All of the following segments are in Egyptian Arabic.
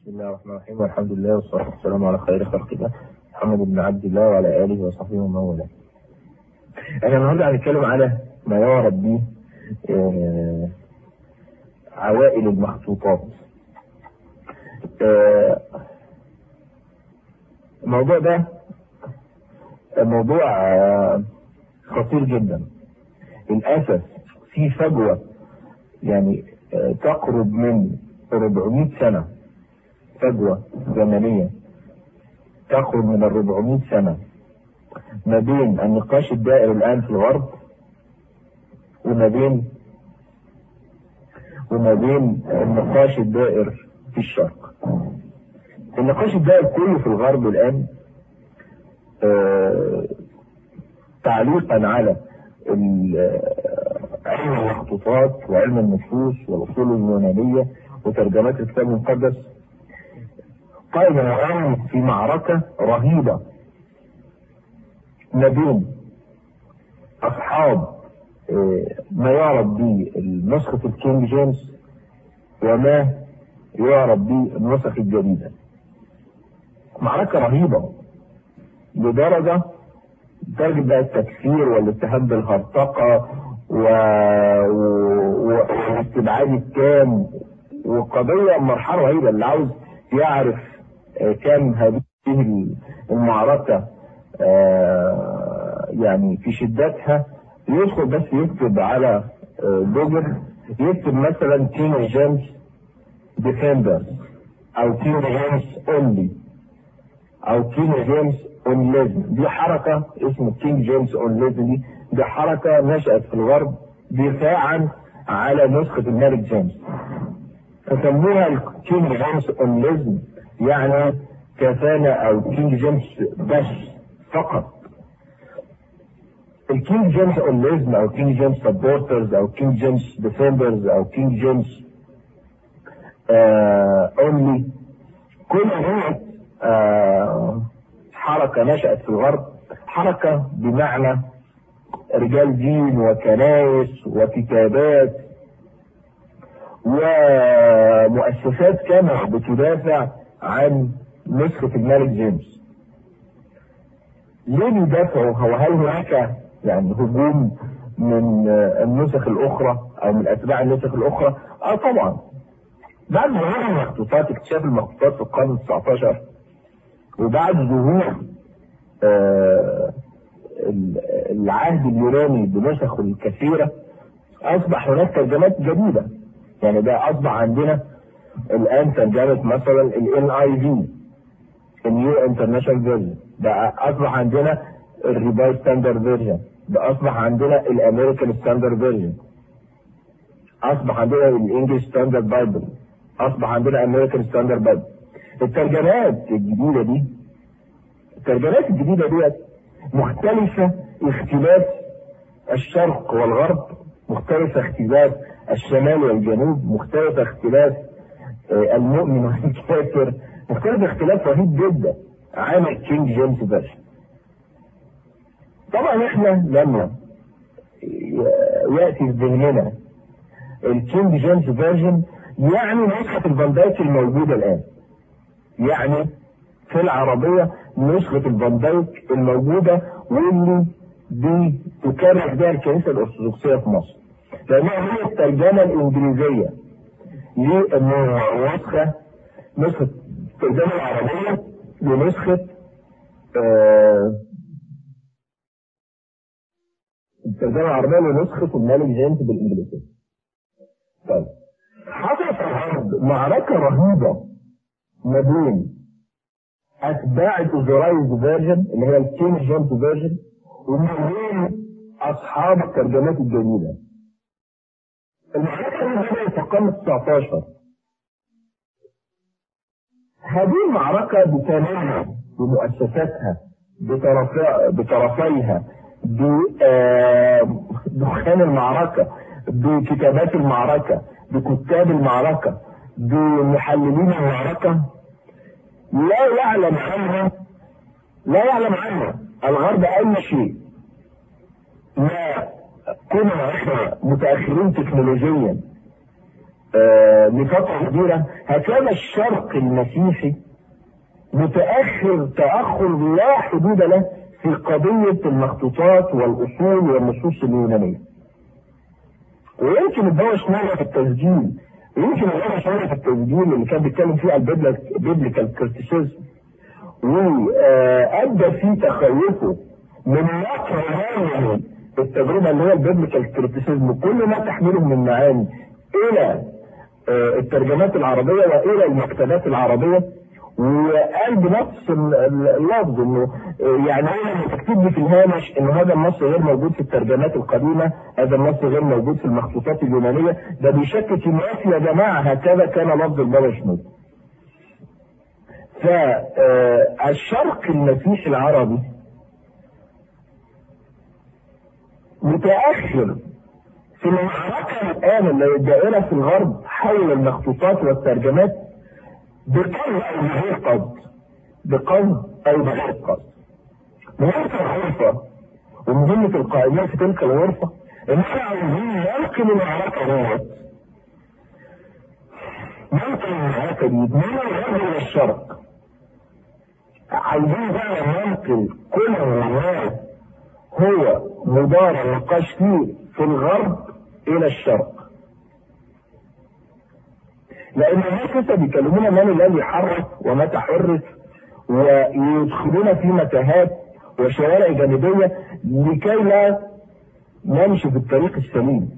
بسم الله الرحمن الرحيم والحمد لله والصلاة والسلام على خير خلق الله محمد بن عبد الله وعلى آله وصحبه ومن والاه. احنا النهارده هنتكلم على ما يعرف به آه، عوائل المخطوطات. آه، الموضوع ده موضوع آه، خطير جدا. للأسف في فجوة يعني آه، تقرب من 400 سنة فجوة زمنية تخرج من ال 400 سنة ما بين النقاش الدائر الآن في الغرب وما بين وما بين النقاش الدائر في الشرق. النقاش الدائر كله في الغرب الآن آه تعليقا على ال- علم المخطوطات وعلم النصوص والأصول اليونانية وترجمات الكتاب المقدس قائد الآن في معركة رهيبة ما بين أصحاب آه، ما يعرف بنسخة الكينج جيمس وما يعرف بالنسخ الجديدة معركة رهيبة لدرجة درجة بقى التكفير والاتهام بالهرطقة و... و... والاستبعاد التام وقضية مرحلة رهيبة اللي عاوز يعرف آه، كم هذه المعركة آه، يعني في شدتها يدخل بس يكتب على آه، جوجل يكتب مثلا كينج جيمس ديفندر او كينج جيمس اونلي او كينج جيمس اون ليزن دي حركة اسمه كينج جيمس اون ليزن دي دي حركة نشأت في الغرب دفاعا على نسخة الملك جيمس فسموها الكينج جيمس اون ليزن يعني كفانا او كينج جيمس بس فقط الكينج جيمس اونليزم او كينج جيمس سبورترز او كينج جيمس ديفندرز او كينج جيمس اونلي كل هذه آه حركة نشأت في الغرب حركة بمعنى رجال دين وكنائس وكتابات ومؤسسات كانت بتدافع عن نسخة الملك جيمس ليه بيدافعوا هو هل هناك يعني هجوم من آه، النسخ الاخرى او من اتباع النسخ الاخرى؟ اه طبعا. بعد ظهور المخطوطات اكتشاف المخطوطات في القرن ال 19 وبعد ظهور آه، ال- العهد اليوناني بنسخه الكثيره اصبح هناك ترجمات جديده. يعني ده اصبح عندنا الان ترجمه مثلا ال اي في النيو انترناشونال فيرجن ده اصبح عندنا الريباي ستاندرد فيرجن ده اصبح عندنا الامريكان ستاندرد فيرجن اصبح عندنا الانجلش ستاندرد بايبل اصبح عندنا امريكان ستاندرد بايبل الترجمات الجديده دي الترجمات الجديده ديت مختلفه اختلاف الشرق والغرب مختلفه اختلاف الشمال والجنوب مختلفه اختلاف آه، المؤمن والكافر مختلف اختلاف رهيب جدا عن الكينج جيمس فيرجن طبعا احنا لما ي- ياتي في ذهننا الكينج جيمس فيرجن يعني نسخة الفان دايك الموجودة الآن يعني في العربية نسخة الفان دايك الموجودة واللي بتكرر بها الكنيسة الأرثوذكسية في مصر لأنها هي الترجمة الإنجليزية لنسخة نسخة الترجمة العربية لنسخة آه، الترجمة العربية لنسخة الملك جيمس بالإنجليزية. طيب حصلت في الغرب معركة رهيبة ما بين أتباع الأوزرايز فيرجن اللي هي الكينج جيمس فيرجن وما بين أصحاب الترجمات الجديدة. المعركة دي بدأت في القرن ال 19 هذه المعركة بتمامها بمؤسساتها بطرفي- بطرفيها بدخان المعركة بكتابات المعركة بكتاب المعركة بمحللين المعركة لا يعلم عنها لا يعلم عنها الغرب أي شيء ما كنا احنا متأخرين تكنولوجيا آه لفترة كبيرة هكذا الشرق المسيحي متأخر تأخر لا حدود له في قضية المخطوطات والأصول والنصوص اليونانية. ويمكن الدواء شمالة في التسجيل ويمكن الدواء شمالة في التسجيل اللي كان بيتكلم فيه على البيبليكال كريتيسيزم وأدى فيه تخوفه من نقل هذه التجربة اللي هي البيبليكال كريتيسيزم كل ما تحمله من معاني إلى الترجمات العربية وإلى المكتبات العربية وقال بنفس اللفظ انه يعني هو تكتب لي في الهامش ان هذا النص غير موجود في الترجمات القديمة هذا النص غير موجود في المخطوطات اليونانية ده بيشكك الناس يا جماعة هكذا كان لفظ البابا شنود فالشرق المسيحي العربي متأخر في المعركة الآن اللي الدائرة في الغرب حول المخطوطات والترجمات بقصد أو بغير قصد بقصد أو بغير قصد مهمة الغرفة ومهمة القائمين في تلك الغرفة إن احنا عاوزين ننقل المعركة ديت ننقل المعركة دي من الغرب إلى الشرق عايزين بقى ننقل كل ما هو مدار النقاش فيه في الغرب إلى الشرق لان الناس لسه بيكلمونا من الذي حرك ومتى حرك ويدخلون في متاهات وشوارع جانبيه لكي لا نمشي في الطريق السليم.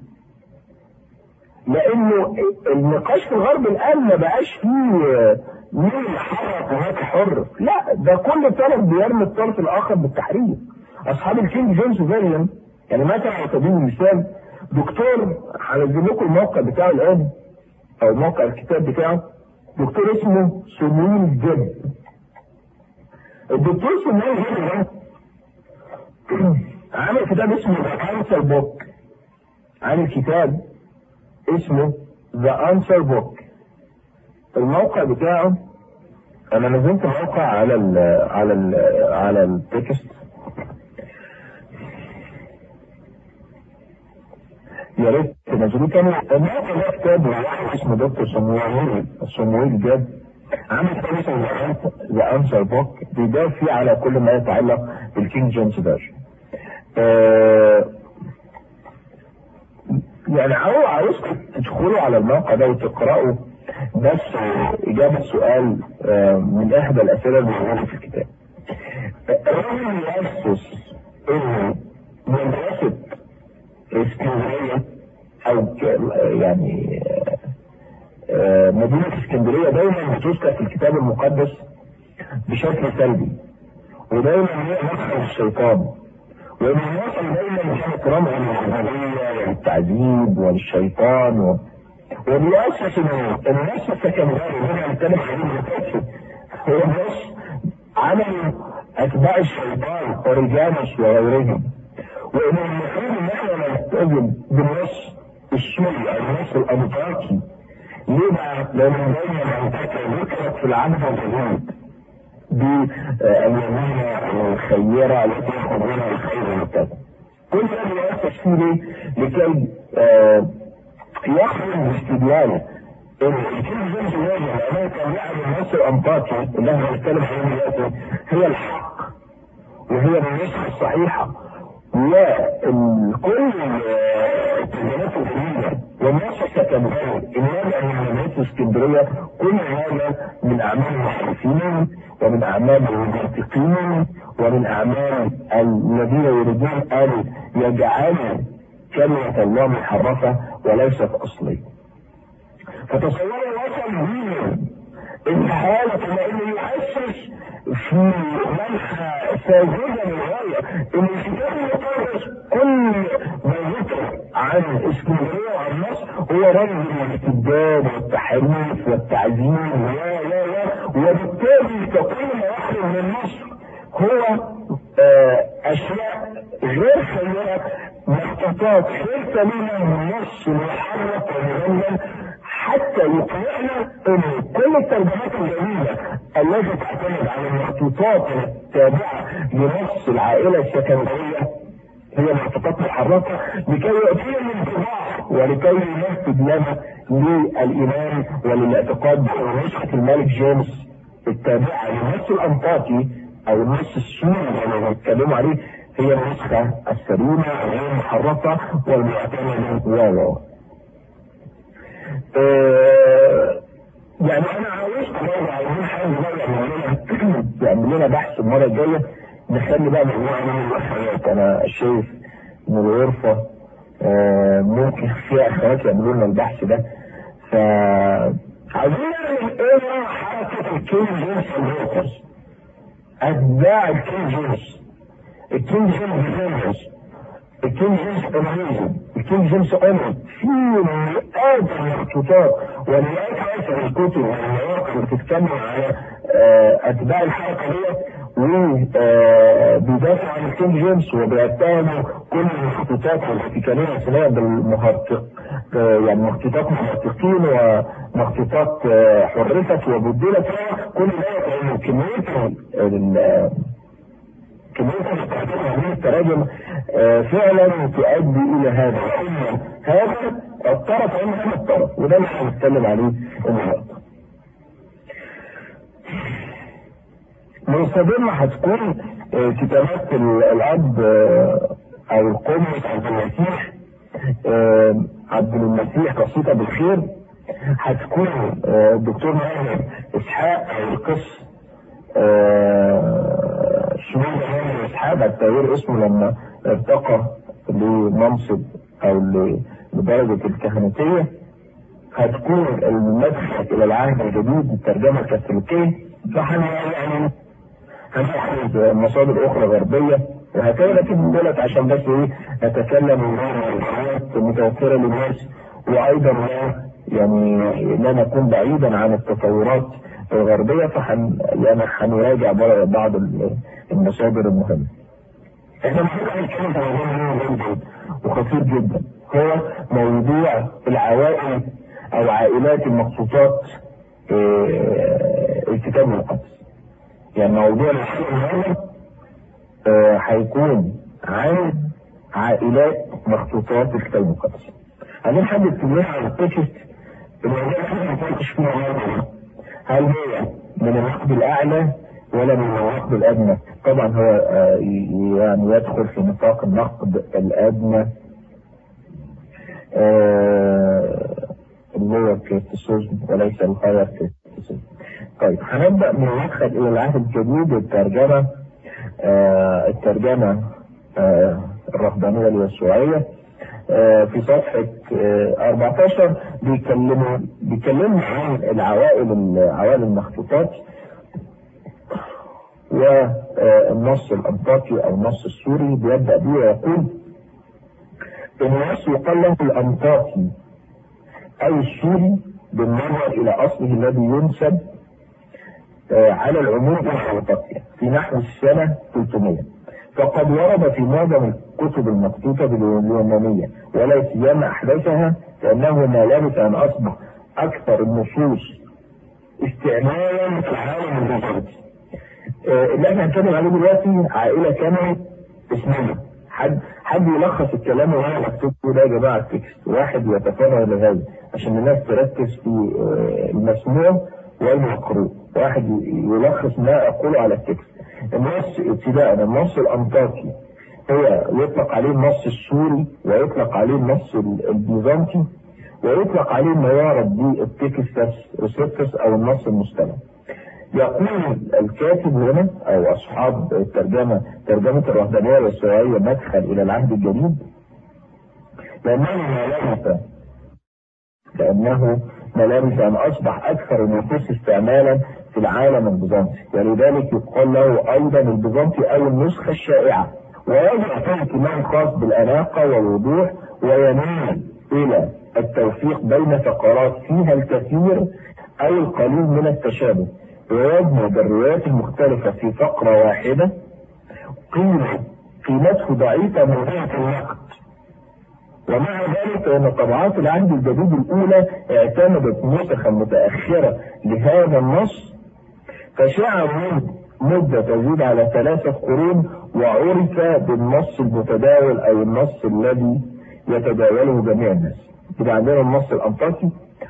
لانه النقاش في الغرب الان ما بقاش فيه مين اللي حرك ومتى حرك، لا ده كل طرف بيرمي الطرف الاخر بالتحريك. اصحاب الكينج جيمس فيريان يعني مثلا على سبيل المثال دكتور هنزل لكم الموقع بتاعه الان او موقع الكتاب بتاعه دكتور اسمه سمويل جد الدكتور سمويل جد ده عامل كتاب اسمه ذا انسر بوك عامل كتاب اسمه ذا انسر بوك الموقع بتاعه انا نزلت موقع على ال على ال على التكست يا ريت تنزلوه تاني الموقع ده كتاب واحد اسمه دكتور صمويل صمويل جاد عامل كتاب اسمه ذا انسر بوك بيجاوب فيه على كل ما يتعلق بالكينج جيمس فيرجن. يعني عاوز عاوزكم تدخلوا على الموقع ده وتقرأوا بس إجابة سؤال من إحدى الأسئلة الموجودة في الكتاب. الراجل يأسس إنه مدرسة اسكندريه او يعني مدينه اسكندريه دايما بتذكر في الكتاب المقدس بشكل سلبي ودايما هي مدخل الشيطان وان الوطن دايما كان اكرامها للعبوديه والتعذيب والشيطان و... وبيأسس الناس السكندري اللي انا بتكلم عليه هو ناس عملوا اتباع الشيطان ورجانس وغيرهم وان المفروض ان احنا نلتزم بالنص السوري او النص الانطاكي ليه بقى؟ لان دايما انطاكيا ذكرت في العهد الجديد باليمين الخيرة التي يخرجون الخير وهكذا. كل ده بيؤسس فيه ليه؟ لكي آه يخرج باستدلاله الكلمة جيمس واجه لأنه كان يعمل النص الأنطاكي اللي احنا بنتكلم عليه دلوقتي هي الحق وهي النسخة الصحيحة وكل التجارات الجديدة والناس السكندرية النابع من مدينة اسكندرية كل هذا من أعمال المحرفين ومن أعمال المنافقين ومن أعمال الذين يريدون أن يجعلوا كلمة الله محرفة وليست أصلية. فتصوروا وصل بيهم الحالة كما انه يؤسس في منحى ساذجة للغاية ان الكتاب المقدس كل ما ذكر عن اسكندرية وعن مصر هو رمز الاستبداد والتحريف والتعذيب و و و وبالتالي فكل ما يخرج من مصر هو آه اشياء غير سيئة مخطوطات غير سليمة من النص المحرك والمجلد حتى يقنعنا ان كل الترجمات الجميله التي تعتمد على المخطوطات التابعه لنص العائله السكندريه هي مخطوطات محركه لكي ياتينا الانطباع ولكي ينفذ لنا للايمان وللاعتقاد بان نسخه الملك جيمس التابعه للنص الانطاكي او النص السوري اللي بيتكلموا عليه هي النسخه السليمه غير المحرفه والمعتمده و يعني انا عاوزكم برضه عاوزين حاجه بقى يعمل يعمل لنا بحث المره الجايه نخلي بقى مجموعه من الحاجات انا شايف ان الغرفه آه ممكن فيها اخوات يعملوا لنا البحث ده ف عايزين نعمل ايه بقى حركه الكينج جيمس البروكرز اتباع الكينج جيمس الكينج جيمس ديفندرز الكينج جيمس امازون الكينج جيمس امر في مئات المخطوطات ومئات عشر الكتب والمواقع اللي بتتكلم على آه اتباع الحركه ديت وبيدافع عن الكينج جيمس وبيتهموا كل المخطوطات والاتيكاليه الاسلاميه بالمهرطق يعني مخطوطات مهرطقين ومخطوطات حرفت وبدلت كل ده لان كميه كميه المخطوطات هذه التراجم فعلا تؤدي الى هذا هذا الطرف عن هذا الطرف وده اللي هنتكلم عليه النهارده مصادرنا هتكون كتابات الاب او القمص عبد المسيح عبد المسيح قصيده بالخير هتكون الدكتور ماهر اسحاق او القس شمال ماهر اسحاق التغيير اسمه لما ارتقى لمنصب او لدرجه الكهنوتيه هتكون المدخل الى العهد الجديد الترجمه الكاثوليكيه فاحنا يعني هناخد مصادر اخرى غربيه وهكذا لكن دولت عشان بس ايه نتكلم عن حاجات متوفره للناس وايضا لا يعني لا نكون بعيدا عن التطورات الغربيه فحن يعني هنراجع بعض المصادر المهمه. احنا المفروض هنتكلم في موضوع مهم جدا وخطير جدا هو موضوع العوائل او عائلات المخطوطات الكتاب المقدس. يعني موضوع الحلقه النهارده هيكون عن عائلات مخطوطات الكتاب المقدس. عايزين حد يكتب لنا على التكست الموضوع اللي احنا هنتناقش فيه النهارده هل هو من النقد الاعلى ولا من النقد الادنى؟ طبعا هو يعني يدخل في نطاق النقد الادنى اللي هو الكريستيسيزم وليس الهاير كريستيسيزم. طيب هنبدا من المدخل الى العهد الجديد الترجمه آه الترجمه آه الرهبانيه اليسوعيه آه في صفحه 14 بيكلموا بيكلموا عن العوائل عوائل المخطوطات والنص الانطاكي او النص السوري بيبدا به ويقول النص يقال له الانطاكي او السوري بالنظر الى اصله الذي ينسب على العموم والحلقاتية في نحو السنة 300 فقد ورد في معظم الكتب المكتوبة باليونانية ولا سيما أحدثها لأنه ما لبث أن أصبح أكثر النصوص استعمالا في العالم البيزنطي. اللي احنا هنتكلم عليه دلوقتي عائلة كانت اسمها حد حد يلخص الكلام اللي انا مكتوبه ده يا جماعه التكست واحد يتفرغ لهذا عشان الناس تركز في المسموع والمقروء واحد يلخص ما اقوله على التكست النص ابتداء النص الانطاكي هو يطلق عليه النص السوري ويطلق عليه النص البيزنطي ويطلق عليه ما يعرف بالتكستس ريسبتس او النص المستند يقول الكاتب هنا او اصحاب الترجمه ترجمه الرهبانيه والسوريه مدخل الى العهد الجديد لانه ما لبث لانه ملابس أن أصبح أكثر النصوص استعمالا في العالم البيزنطي ولذلك يقال له أيضا البيزنطي أو النسخة الشائعة ويضع فيه اهتمام خاص بالأناقة والوضوح ويميل إلى التوفيق بين فقرات فيها الكثير أو القليل من التشابه ويدمج الروايات المختلفة في فقرة واحدة قيمة قيمته ضعيفة من جهة النقد ومع ذلك فإن طبعات العهد الجديد الأولى اعتمدت نسخا متأخرة لهذا النص فشاع مدة تزيد على ثلاثة قرون وعرف بالنص المتداول أو النص الذي يتداوله جميع الناس. يبقى عندنا النص الأنطاكي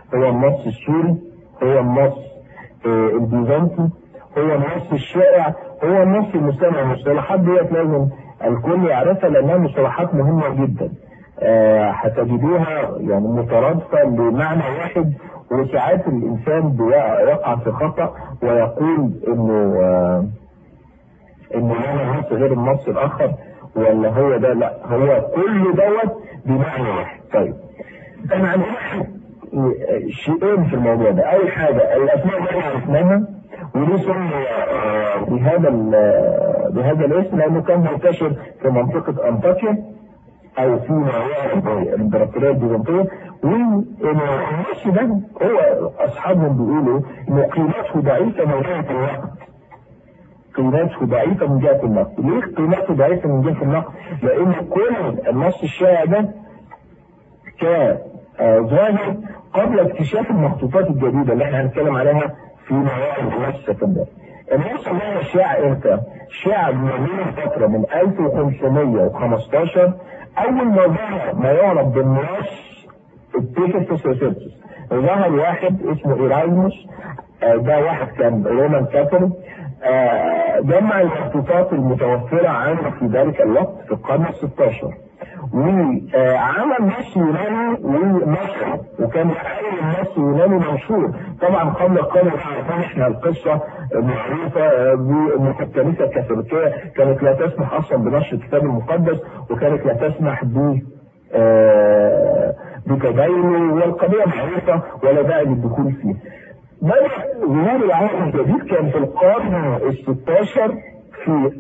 هو النص السوري هو النص آه، البيزنطي هو النص الشائع هو النص المستمع المصطلحات ديت لازم الكل يعرفها لانها مصطلحات مهمه جدا آه، هتجدوها يعني مترادفه لمعنى واحد وساعات الانسان بيقع يقع في خطا ويقول انه آه، انه هذا نص غير النص الاخر ولا هو ده لا هو كل دوت بمعنى واحد طيب انا عندنا شيئين في الموضوع ده اول حاجه الاسماء اللي احنا عرفناها وليه سمي آه، بهذا ال- بهذا الاسم لانه كان منتشر في منطقه انطاكيا او في ما يعرف الامبراطوريه البيزنطيه والنص ده هو اصحابهم بيقولوا انه قيمته ضعيفه من جهه الوقت قيمته ضعيفه من جهه النقد ليه قيمته ضعيفه من جهه النقد لان كل النص الشائع ده كان آه، ظاهر قبل اكتشاف المخطوطات الجديده اللي احنا هنتكلم عليها في مواد النص السكندري. النص ده شاع امتى؟ شاع ما بين الفتره من 1515 اول ما ظهر ما يعرف بالنص التيكستس ريسيرشز ظهر واحد اسمه ايرايزموس آه، ده واحد كان رومان كاثوليك آه، جمع المخطوطات المتوفره عنه في ذلك الوقت في القرن ال 16 وعمل نص يوناني ومصري وكان اول نص يوناني مشهور طبعا قبل القرن عارفين احنا القصه معروفه بان الكنيسه الكاثوليكيه كانت لا تسمح اصلا بنشر الكتاب المقدس وكانت لا تسمح ب آه، بتدينه والقضيه معروفه ولا داعي للدخول فيها. بدأ ظهور العالم الجديد كان في القرن ال 16 في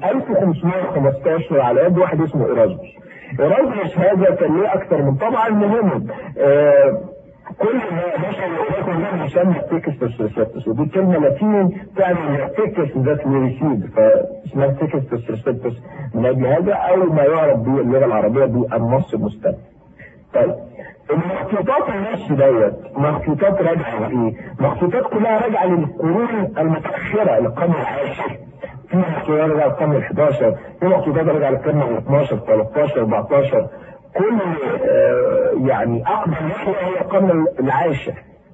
1515 على يد واحد اسمه ايرازموس. ايرازموس هذا كان له اكثر من طبعا مهم آه كل ما بشر يقول ده يسمى تيكستس ريسبتس ودي كلمه لاتيني تعني تيكست ذات ريسيد فاسمها تيكستس ريسبتس من اجل هذا او ما يعرف باللغه العربيه بالنص المستمع. طيب المخطوطات النص دوت مخطوطات راجعه لايه؟ مخطوطات كلها راجعه للقرون المتاخره للقرن العاشر في مخطوطات راجعه للقرن ال 11 في مخطوطات راجعه للقرن ال 12 13 14 كل آه يعني اقدم نحو هو القرن العاشر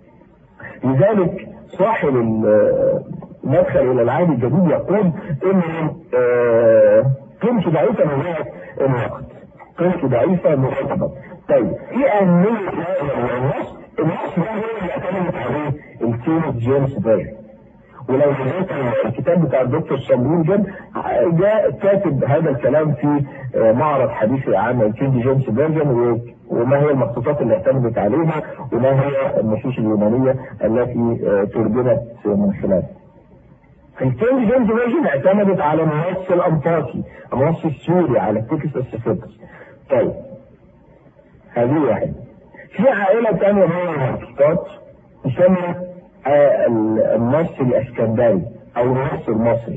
لذلك صاحب المدخل الى العهد الجديد يقول ان آه قيمته ضعيفه من جهه النقد قيمته ضعيفه مرتبه طيب ايه اهميه هذا النص؟ النص ده هو اللي اعتمدت عليه الكينج جيمس فيرجن ولو نزلت الكتاب بتاع الدكتور صابرون جد جاء كاتب هذا الكلام في معرض حديث عن الكينج جيمس فيرجن وما هي المخطوطات اللي اعتمدت عليها وما هي النصوص اليونانيه التي ترجمت من خلالها. الكينج جيمس فيرجن اعتمدت على النص الانطاكي، النص السوري على التكست السفيكس. طيب هذه واحدة. في عائلة ثانية من المخطوطات تسمى النص الاسكندري او النص المصري.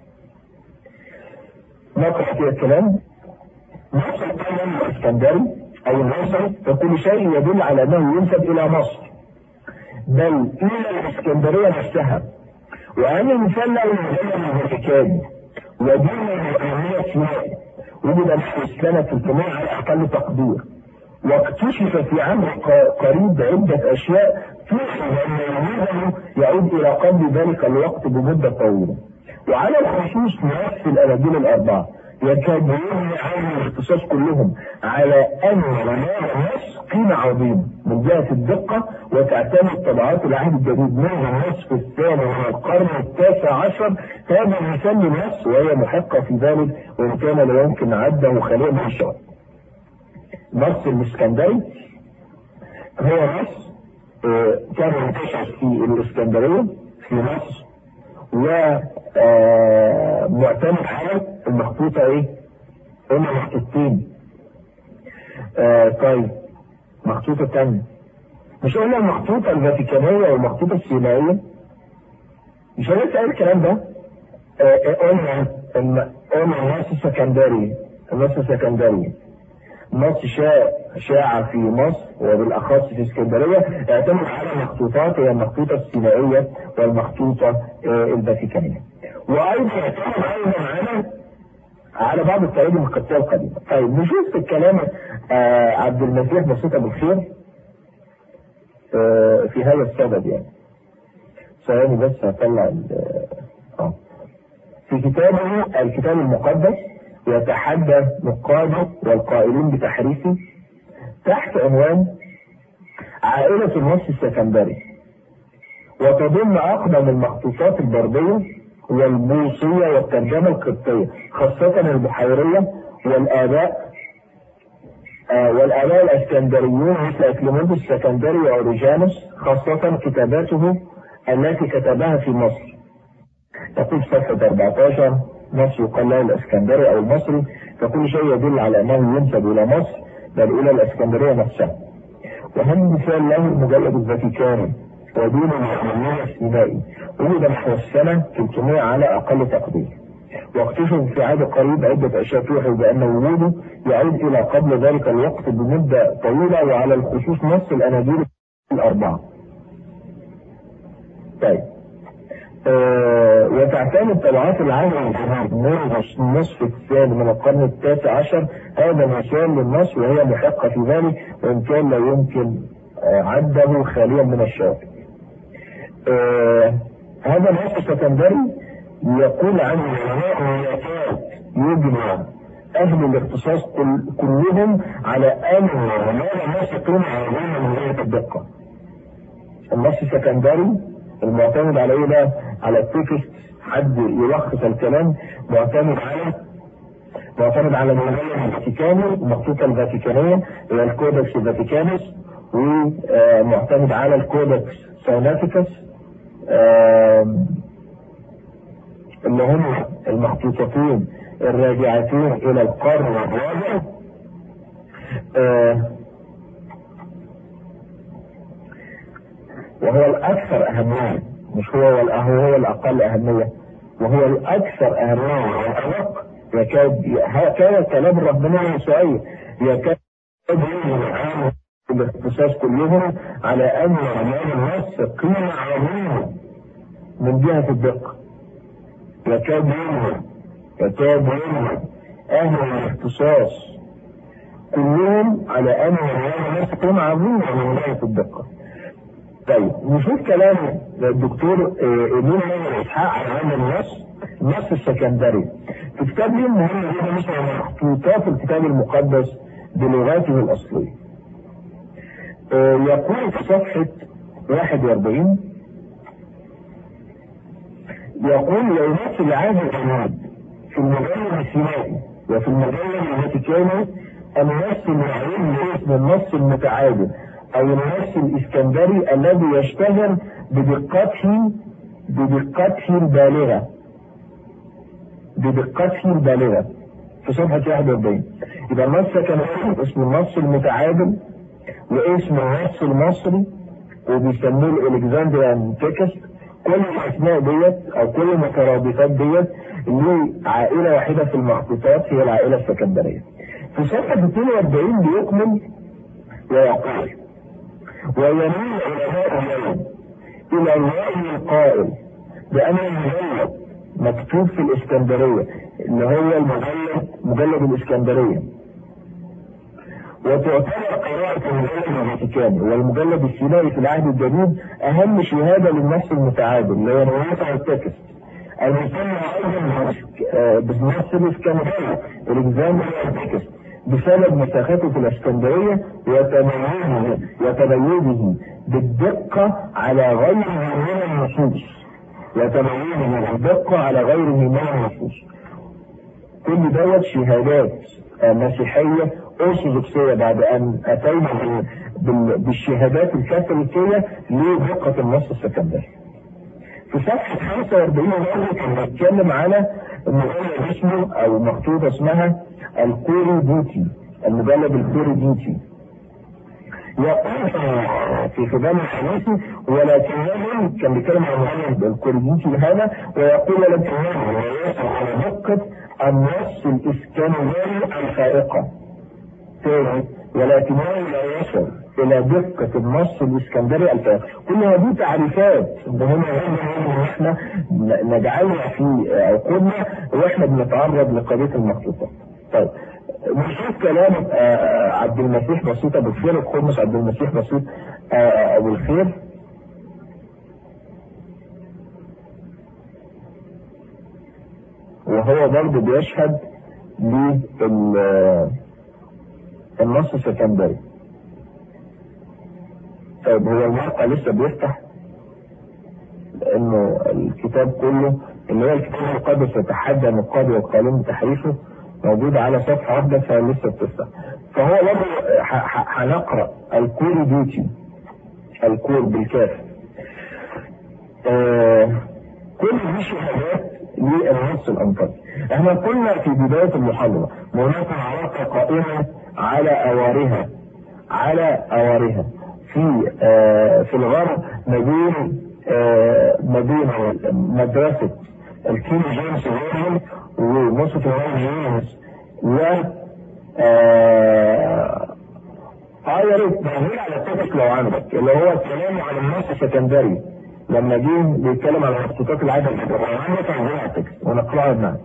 نقرأ كده الكلام. نص الكلام الاسكندري او المصري فكل شيء يدل على انه ينسب الى مصر. بل الى الاسكندرية نفسها. وأنا المثال له المجلة الفاتيكاني ودين الأهمية سياسي وجد في سنة 300 على أقل تقدير واكتشف في عمر قريب عدة أشياء توحي أن وجوده يعود إلى قبل ذلك الوقت بمدة طويلة وعلى الخصوص نفس الأناجيل الأربعة يكاد يغني عن الاختصاص كلهم على أن رمال النص قيمة عظيمة من جهة الدقة وتعتمد طبعات العهد الجديد منذ النصف الثاني من القرن التاسع عشر هذا مثال للنص وهي محقة في ذلك وإن كان لا يمكن عده خاليا من الشرع. نص الاسكندري هو نص كان منتشر في الاسكندريه في مصر ومعتمد على المخطوطه ايه؟ هما مخطوطتين. آه طيب مخطوطه ثانيه مش قلنا المخطوطه الفاتيكانيه والمخطوطه السينائيه؟ مش انا لسه قايل الكلام ده؟ آه قلنا قلنا النص السكندري النص السكندري نص شاع شاع في مصر وبالاخص في اسكندريه اعتمد على مخطوطات هي المخطوطه السينائيه والمخطوطه الفاتيكانيه. وايضا اعتمد ايضا على على بعض التراجم القبطيه القديمه. طيب نشوف في الكلام آه عبد المسيح بسيطه بالخير آه، في هذا السبب يعني ثواني بس هطلع ال- اه في كتابه الكتاب المقدس يتحدى نقاده والقائلين بتحريفه تحت عنوان عائلة النص السكندري وتضم أقدم المخطوطات البردية والبوصية والترجمة القبطية خاصة البحيرية والآباء آه، والآباء الإسكندريون مثل أكليموس السكندري وأوريجانوس خاصة كتاباته التي كتبها في مصر تقول في صفحة 14 نص يقال له الإسكندري أو المصري فكل شيء يدل على أنه ينسب إلى مصر بل إلى الإسكندرية نفسها وهم مثال له المجلد الفاتيكاني ودين المعلمين السينائي وجد نحو السنة 300 على أقل تقدير واكتشف في عهد قريب عدة أشياء توحي بأن وجوده يعود إلى قبل ذلك الوقت بمدة طويلة وعلى الخصوص نص الأناجيل الأربعة. طيب آه وتعتمد طبعات العالم الجديد من النصف الثاني من القرن التاسع عشر هذا مثال للنص وهي محقة في ذلك وإن كان لا يمكن آه عده خاليا من الشواهد. آه هذا النص السكندري يقول عنه العلماء يكاد يجمع أهل الاختصاص كل كلهم على أن ما الناس يقوم على من غير الدقة. النص السكندري المعتمد على ايه بقى؟ على التكست حد يلخص الكلام معتمد على معتمد على المجلد الفاتيكاني المخطوطة الفاتيكانية هي الكودكس الفاتيكانوس ومعتمد على الكودكس سايناتيكس اللي هم المخطوطتين الراجعتين الى القرن الرابع آه وهو الأكثر أهمية مش هو هو الأقل أهمية وهو الأكثر أهمية والأدق يكاد كان كلام ربنا يسوعي يكاد يجعل الاختصاص كلهم على أن أعمال النص قيمة عظيمة من جهة الدقة يكاد ينهى يكاد ينهى أهل الاختصاص كلهم على أن أعمال النص قيمة عظيمة من جهة الدقة طيب نشوف كلام الدكتور ايمين اسحاق على هذا النص النص السكندري في كتاب ليه مهم جدا مثل مخطوطات الكتاب المقدس بلغاته الاصليه يقول في صفحه 41 يقول ينص العهد الجديد في المجلد السينائي وفي المجلد الفاتيكاني النص المعروف باسم النص المتعادل او النص الاسكندري الذي يشتهر بدقته بدقته البالغة بدقته البالغة في صفحة 41 يبقى النص كان اسم النص المتعادل واسم النص المصري وبيسموه الالكسندريان تكست كل الاسماء ديت او كل المترابطات ديت له عائلة واحدة في المخطوطات هي العائلة السكندرية في صفحة 42 بيكمل ويقول ويميل علماء اليوم الى الرأي القائل بأن المجلد مكتوب في الإسكندرية اللي هو المجلد مجلد الإسكندرية وتعتبر قراءة المجلد الفاتيكاني والمجلد السينائي في العهد الجديد أهم شهادة للنص المتعادل اللي هو نواسع التكست المسمى أيضا بالنص الإسكندري الإكزامبل التكست بسبب مساخته في الاسكندريه وتميزه وتميزه بالدقه على غيره من النصوص وتميزه بالدقه على غيره من النصوص كل دوت شهادات مسيحيه ارثوذكسيه بعد ان اتينا بالشهادات الكاثوليكيه لدقه النص السكندري. في صفحه 45 كان بيتكلم على مجلد اسمه او مخطوطه اسمها الكوري ديوتي المجلد الكوري ديوتي يقول في خدام الحديثي ولكنه كان بيتكلم عن المجلد الكوري ديوتي هذا ويقول ولكنه لا يصل على دقة النص الاسكندري الفائقة ثاني ولكنه لا يصل الى دقة النص الاسكندري الفائقة كل هذه تعريفات مهمة جدا ان احنا نجعلها في عقولنا واحنا بنتعرض لقضية المخطوطات طيب نشوف كلام آه، عبد المسيح بسيط ابو الخير الخمس عبد المسيح بسيط آه، ابو الخير وهو برضه بيشهد للنص السكندري طيب هو الموقع لسه بيفتح لانه الكتاب كله اللي هو الكتاب المقدس يتحدى النقاد والقائلين بتحريفه موجود على صفحه واحده فلسه بتفتح فهو برضه ح- ح- هنقرا الكور ديوتي الكور بالكاف آه كل دي شهادات للنص الانطاكي احنا قلنا في بدايه المحاضره هناك علاقه قائمه على اوارها على اوارها في آه في الغرب ما بين آه ما بين مدرسه الكينج جيمس فيرجن ومصر جيمس و آه اه يا ريت بعدين على التوبيك لو عندك اللي هو الكلام عن النص السكندري لما جه بيتكلم على مخطوطات العدد الجبراني عندك عندنا التكست ونقرأها معاه.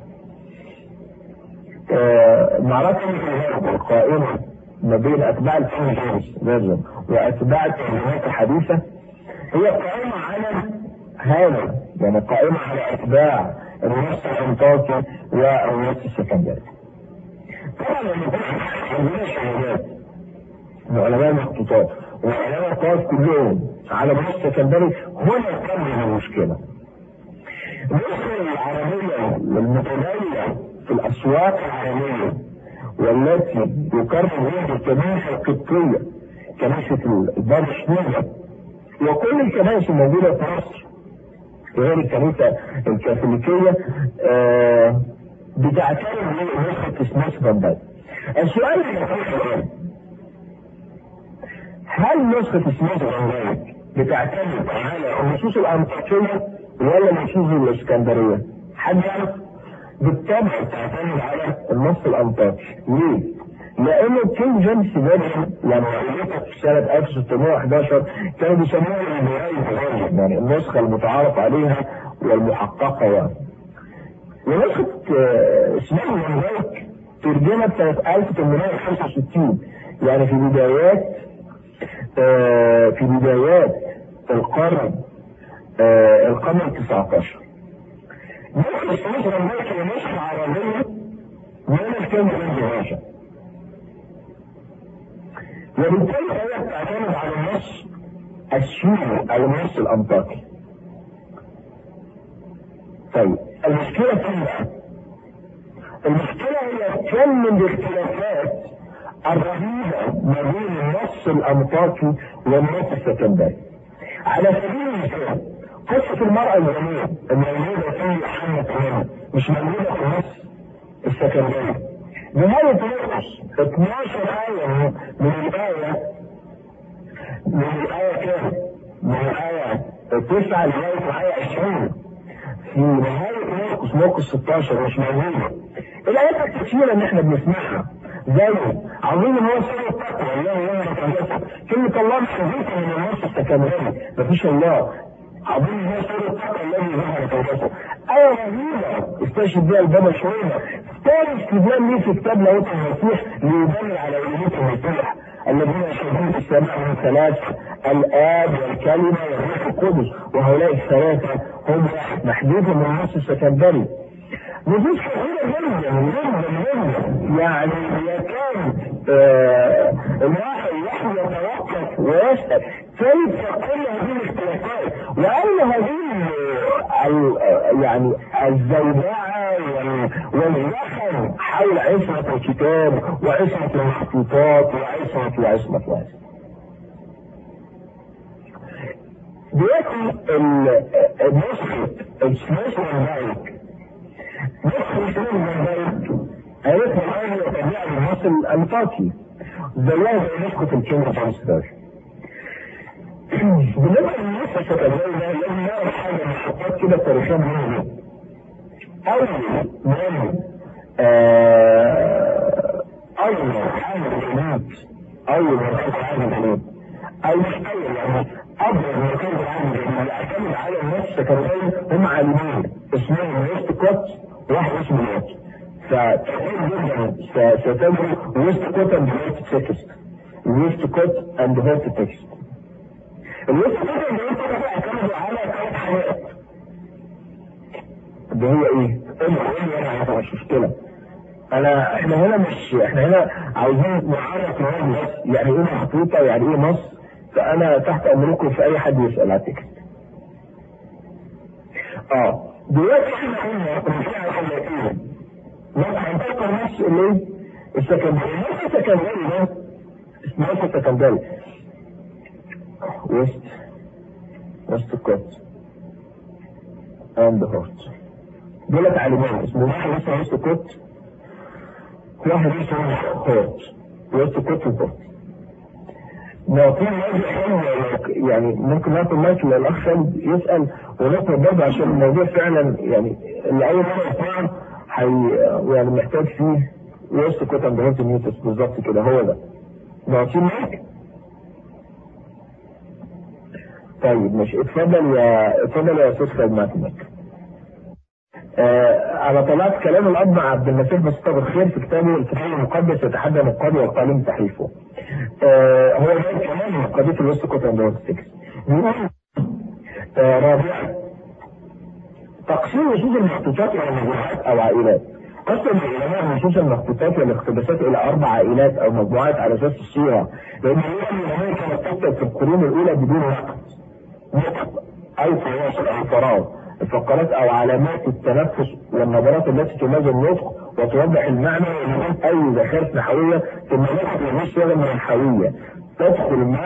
آه معركة الغرب القائمة ما بين أتباع الكينج جيمس فيرجن وأتباع الترجمات الحديثة هي قائمة على هذا يعني قائمة على أتباع النص الأنطاكي والنص السكندري. طبعا لما عندنا شهادات من علماء المخطوطات وعلماء الطوائف كلهم على نص سكندري هنا كان المشكلة. النسخة العربية المتداولة في الأسواق العالمية والتي يقرر بها الكنائس القبطية كنيسة الباب شنودة وكل الكنائس الموجودة في مصر غير الكنيسة الكاثوليكية آه بتعترف بنسخة سماش بامباي. السؤال اللي الآن هل نسخة سماش بامباي بتعتمد على النصوص الأنطاكية ولا النصوص الإسكندرية؟ حد يعرف؟ بالطبع تعتمد على النص الأنطاكي، ليه؟ لأنه كينج جيمس فيرجن يعني عائلته في سنة 1611 كانوا بيسموها البراية فيرجن يعني النسخة المتعارف عليها والمحققة يعني. ونسخة اسمها المملك ترجمت سنة 1865 يعني في بدايات آه في بدايات القرن آه القرن ال 19 نسخة اسمها المملك هي نسخة عربية من الكلمة الإنجليزية وبالتالي هي بتعتمد على النص السوري او النص الانطاكي. طيب المشكلة فين بقى؟ المشكلة هي كم من الاختلافات الرهيبة ما بين النص الانطاكي والنص السكندري. على سبيل المثال قصة المرأة الجميلة الموجودة في يوحنا 8 مش موجودة في النص السكندري. نهاية مرقس 12 آية من الآية من الآية كام؟ من الآية 9 لغاية الآية 20 في نهاية مرقس مرقس 16 مش موجودة. الآيات الكثيرة اللي احنا بنسمعها زي عظيم ان هو سر التقوى الله يوم يتجسد كلمة الله مش حديثة من النص السكندري مفيش الله عظيم ان هو سر التقوى الذي ظهر يتجسد آية رهيبة استشهد بها البابا شوية ثاني استدلال ليه في كتاب لاهوت المسيح ليدل على ألوهية المسيح الذين يشهدون في السماء من ثلاث الآب والكلمة والروح القدس وهؤلاء الثلاثة هم محدود من النص السكندري نصوص كثيرة جدا جدا جدا يعني يكاد آه الواحد الواحد يتوقف ويسأل كيف كل هذه الاختلافات وأين هذه يعني الزوبعة والزخم حول عصمة الكتاب وعصمة المخطوطات وعصمة وعصمة وعصمة دلوقتي النسخة السماش والمايك نسخة السماش والمايك عرفنا الآن هي تبع النص الأنطاكي زيها نسخة الكينج جيمس فيرجن بالنسبة للنسخة السكندرية ده لازم نعرف حاجة من الحقات كده تاريخيا مهمة أول من أول حاجة الجنود أول من كانت حاجة الجنود أو مش أول يعني أبرز من كانت حاجة الجنود يعتمد على النص السكندري هم عالمين اسمهم نيست كوت وواحد اسمه نيت ستجد ويست كوت اند هيرت تكست الويست كوت اند هيرت تكست الويست كوت اند هيرت تكست اعتمدوا على ثلاث حاجات اللي هي ايه؟ قول لي انا مش مشكله انا احنا هنا مش احنا هنا عايزين نعرف الناس بس يعني ايه محطوطه يعني ايه نص فانا تحت امركم في اي حد يسال على التكست اه دلوقتي احنا قلنا رفيع الحلقين بس هنفكر نفس الايه؟ السكندري نفس السكندري ده اسمه السكندري ويست ويست كوت اند هورت دول تعليمات اسمه واحد اسمه ويست كوت واحد اسمه هورت ويست كوت وهورت نعطيه يعني ممكن نعطي المايك للاخ خالد يسال ونطلب برضه عشان الموضوع فعلا يعني اللي اول مره يسمعه حي يعني محتاج فيه ويست كوت اند هورت نيوتس بالظبط كده هو ده نعطيه المايك طيب ماشي اتفضل يا اتفضل يا استاذ خالد معاك المايك آه على طلعت كلام الاب عبد المسيح مسطر الخير في كتابه الكتاب المقدس يتحدى القاضي والقانون تحريفه. آه هو ده كمان قضيه الويست كوت اند هورت تكست. آه رابعا تقسيم نصوص المخطوطات الى مجموعات او عائلات. قسم العلماء نصوص المخطوطات والاقتباسات الى اربع عائلات او مجموعات على اساس الصيغه لان العلماء كانت تكتب في القرون الاولى بدون نقد. نقد او تواصل او فراغ. الفقرات او علامات التنفس والنبرات التي تميز النطق وتوضح المعنى ومن اي زخارف نحويه ثم نقط للنص صيغه منحويه تدخل مع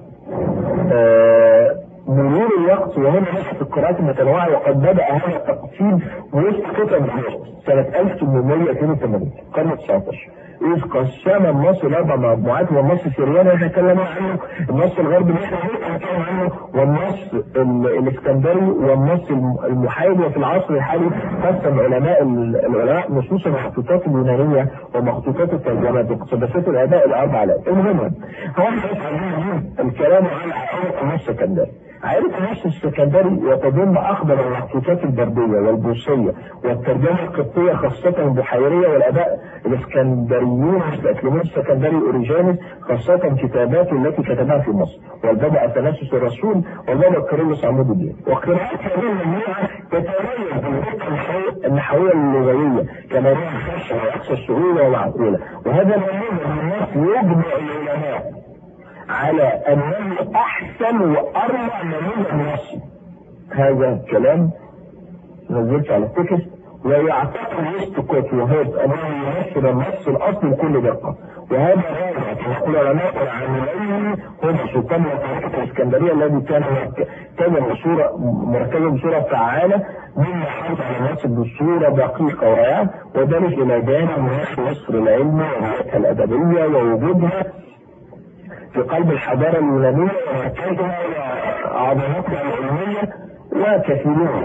آه مرور الوقت وهنا نشأت القراءات المتنوعة وقد بدأ هذا التقسيم وسط قطع سنة 1882 القرن 19 إذ قسم النص لأربع مجموعات والنص السرياني احنا اتكلمنا عنه النص الغربي اللي احنا هنتكلم عنه والنص الاسكندري والنص المحايد وفي العصر الحالي قسم علماء العلماء نصوص المخطوطات اليونانية ومخطوطات الترجمة باقتباسات الأداء الأربع آلاف المهم هو احنا الكلام على عائلة النص السكندري عائلة النص السكندري وتضم أخضر المخطوطات البردية والبوصية والترجمة القبطية خاصة البحيرية والأداء الإسكندريون مثل أكليموس السكندري أوريجانس خاصة كتاباته التي كتبها في مصر والبدأ تنافس الرسول والبدأ كيرلس عمود الدين وقراءات هذه المجموعة تتميز بالدقة النحوية اللغوية كما هي خاصة وأكثر سهولة ومعقولة وهذا النموذج من النص يجمع العلماء على انه احسن واروع نموذج نصي هذا كلام نزلت على التكست ويعتقد وسط كوت وهيرت انه يمثل النص الاصلي بكل دقه وهذا راجع يقول العلماء العاملين هم سلطان وطريقه الاسكندريه الذي كان كان بصوره مركزا بصوره فعاله مما حافظ على النص بصوره دقيقه ورائعه وذلك الى جانب مناخ مصر العلم وحياتها الادبيه ووجودها في قلب الحضارة اليونانية ومركزها وعظمتها العلمية وكثيرون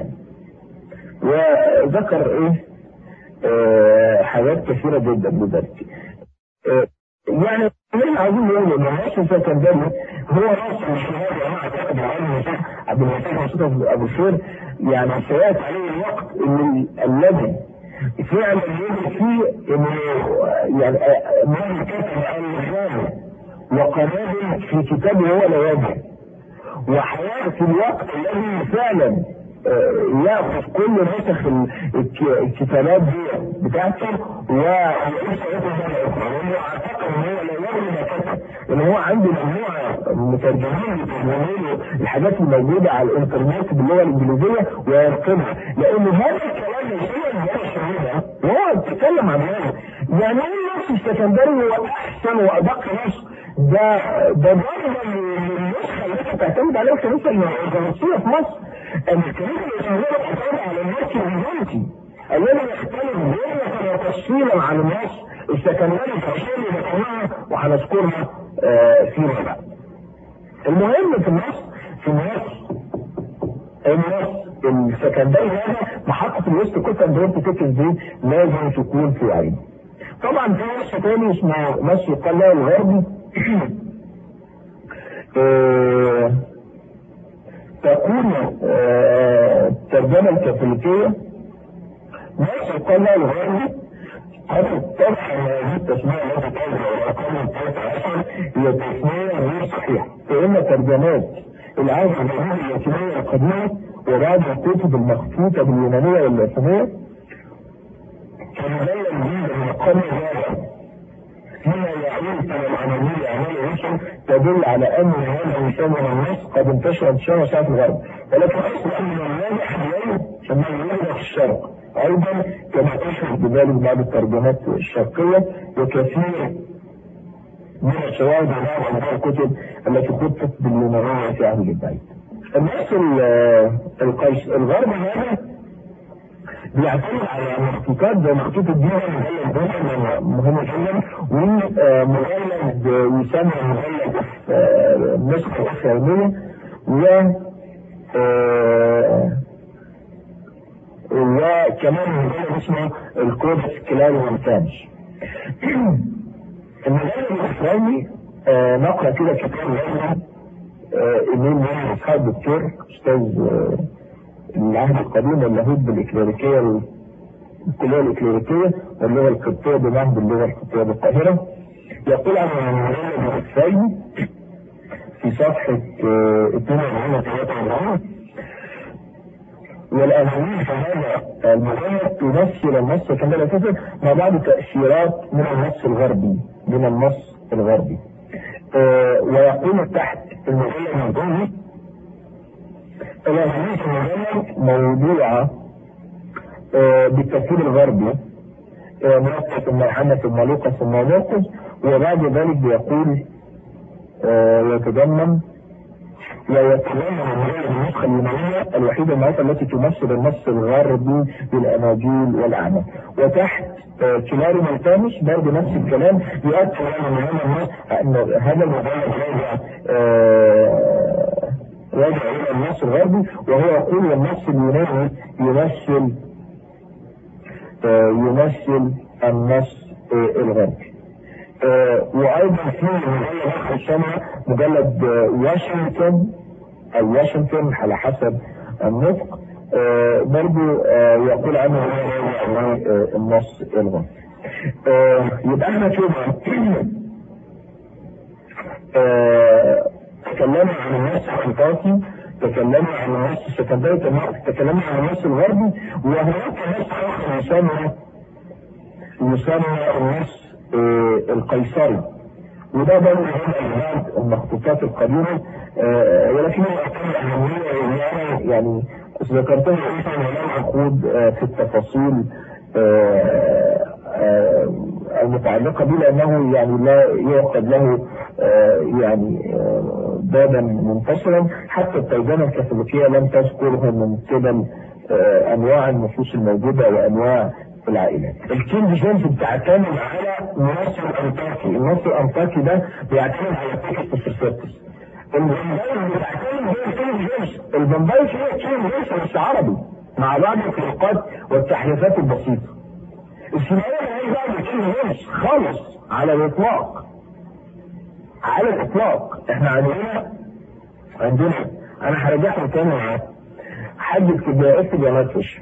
وذكر ايه آه حاجات كثيرة جدا بذلك آه يعني احنا عايزين نقول ان النص السكندري هو نص مش هذا انا اعتقد علم عبد المسيح مصطفى ابو شير يعني سياتي عليه الوقت ان الذي فعلا يجب فيه انه يعني من كتب الرجال وقنابل في كتابه هو لا يجب وحياة في الوقت الذي فعلا ياخذ كل نسخ الكتابات دي بتاعته ويعيش حياته مرة أخرى لأنه أعتقد إن هو لا يغني ما كتب لأن هو عنده مجموعة مترجمين يترجموا الحاجات الموجودة على الإنترنت باللغة الإنجليزية ويرقمها لأن هذا الكلام مش هو اللي هو شهودة وهو بيتكلم عن هذا يعني ايه النص السكندري هو أحسن وأدق نص ده ده ضربة للنسخة التي تعتمد عليها الكنيسة الأرثوذكسية في مصر الكنيسة الإسلامية بتعتمد على النص البيزنطي الذي يختلف جملة وتفصيلا عن النص السكندري تفصيل ذكرناها وهنذكرها فيما بعد. المهم في النص في النص النص السكندري هذا محطة الوسط كوت اند هورت تكس دي لازم تكون في عين. طبعا في نص تاني اسمه نص يقال له الغربي آه تكون آه الترجمة الكاثوليكية نص يقال له الغربي قد تضح ان هذه التسميه التي تظهر الارقام الثالثه عشر هي تسميه غير صحيحه فان ترجمات العهد الجديد اللاتينيه القديمه وبعض الكتب المخطوطه باليونانيه واللاتينيه كمجلد جديد من القرن الرابع فيما يعود الى العمليه عمليه الرسل تدل على ان هذا الانسان من النص قد انتشر انتشار ساعه الغرب ولكن اصلا من الواضح اليوم انه يوجد في الشرق ايضا كما تشهد بذلك بعض الترجمات الشرقيه وكثير من الشواهد على بعض الكتب التي خطت باليونانيه في عهد البعيد. النص القيس الغرب هذا بيعتمد على مخطوطات زي مخطوط الدين مجلد بوحة مهم جدا ومجلد يسمى مجلد نسخة الإسلامية و وكمان مجلد اسمه الكودكس كلاري والفانش المجلد الإسلامي نقرأ كده كتاب غيره إيميل من أصحاب الدكتور أستاذ العهد القديم واللاهوت بالإكليريكية الكلية الإكليريكية واللغة القبطية بمعهد اللغة القبطية بالقاهرة يقول عن المجلد الثاني في صفحة 42 43 والأهمية في هذا المجلد تمثل النص كما لا تفهم مع بعض تأثيرات من النص الغربي من النص الغربي آه ويقول تحت المجلد الغربي الأهمية المجلد موضوعة آه بالترتيب الغربي آه مرتب ثم يوحنا ثم لوقا ثم مرقس وبعد ذلك بيقول يتضمن ويتضمن النسخة اليونانية الوحيدة المعروفة التي تمثل النص الغربي بالأناجيل والأعمال وتحت كلاري مالتانش برضه نفس الكلام يؤكد على ان هذا النص ان هذا المجلد راجع راجع الى النص الغربي وهو يقول النص اليوناني يمثل يمثل النص الغربي وايضا في مجلد اخر السنه مجلد واشنطن او واشنطن على حسب النطق برضو يقول عنه هو النص الغربي يبقى احنا شوفنا تكلمنا عن النص الانطاكي تكلمنا عن النص السكندري تكلمنا عن النص الغربي وهناك نص اخر يسمى يسمى النص القيصري وده برضه من بعض المخطوطات القديمه ولكنه يعتمد اهميه يعني ذكرتها مثلا ولم اخوض في التفاصيل المتعلقه به لانه يعني لا يعقد له يعني بابا منفصلا حتى الترجمه الكاثوليكيه لم تذكره من قبل انواع النصوص الموجوده وانواع العائلات. الكينج جيمس بتعتمد على النص الانطاكي، النص الانطاكي ده بيعتمد على تكست سيرسيرتس. البمباي بتعتمد زي الكينج جيمس، البمباي فيها الكينج جيمس بس عربي مع بعض الفروقات والتحريفات البسيطه. السيناريو مالهاش دعوه بالكينج جيمس خالص على الاطلاق. على الاطلاق احنا عندنا عندنا انا هرجعهم تاني معاك حد اكتب اكتب يا مدفش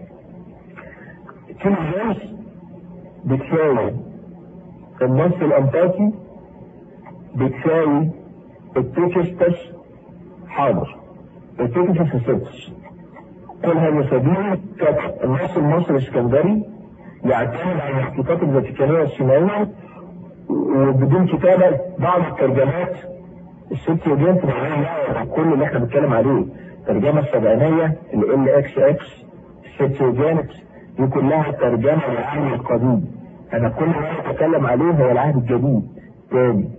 كل جيمس بتساوي النص الانطاكي بتساوي التكستس حاضر التكستس السدس كل هذا سبيل كتب النص المصري الاسكندري يعتمد على المخطوطات الفاتيكانيه والسينائيه وبدون كتابه بعض الترجمات الست يوجين معناها كل اللي احنا بنتكلم عليه الترجمه السبعينيه ال اكس اكس الست يوجينكس دي كلها ترجمه للعهد القديم انا كل ما اتكلم عليه هو العهد الجديد تاني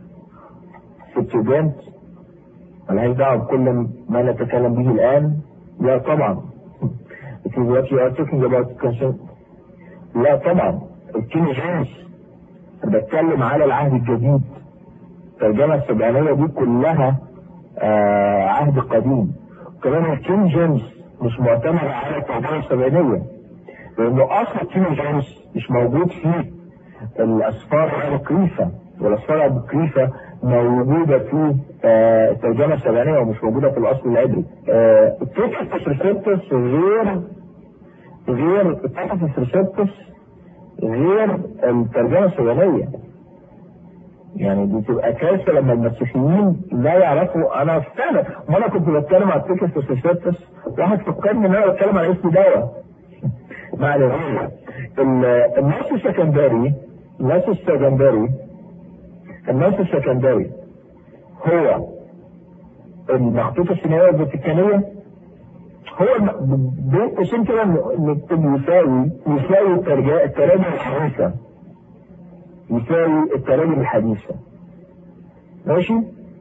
ست ملهاش دعوه بكل ما نتكلم به الان لا طبعا It is what you are talking about concern. لا طبعا الكينج جيمس بتكلم على العهد الجديد الترجمه السبعينيه دي كلها آه عهد قديم كمان الكينج جيمس مش معتمد على الترجمه السبعينيه لانه اصل الكينج جيمس مش موجود فيه الاسفار الابوكريفه والاسفار الابوكريفه موجوده في آه الترجمه السبعينيه ومش موجوده في الاصل العبري. آه التوكس ريسبتس غير غير التوكس ريسبتس غير الترجمه السودانيه يعني دي تبقى كارثه لما المسيحيين لا يعرفوا انا فعلا ما انا كنت بتكلم على التكس وسيسيتس واحد فكرني ان انا بتكلم على اسم دواء ما علينا النص السكندري النص السكندري النص السكندري هو المخطوطه السينائيه الفاتيكانيه هو بين قوسين كده نكتب يساوي يساوي التراجم الحديثه يساوي التراجم الحديثه ماشي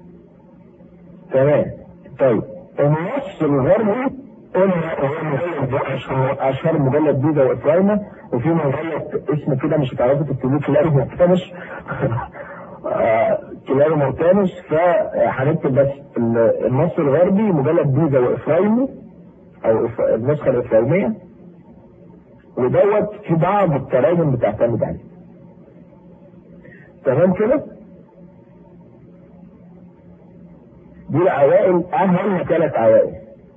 تمام طيب النص الغربي قلنا هو اشهر مجلد بيضا وافرايما وفي مجلد اسمه كده مش هتعرفوا تكتبوه كلاري مورتانس كلاري مورتانس فهنكتب بس النص الغربي مجلد بيضا وافرايمي او النسخه الافرايميه ودوت في بعض التراجم بتعتمد عليه تمام كده؟ دي العوائل اهم ثلاث عوائل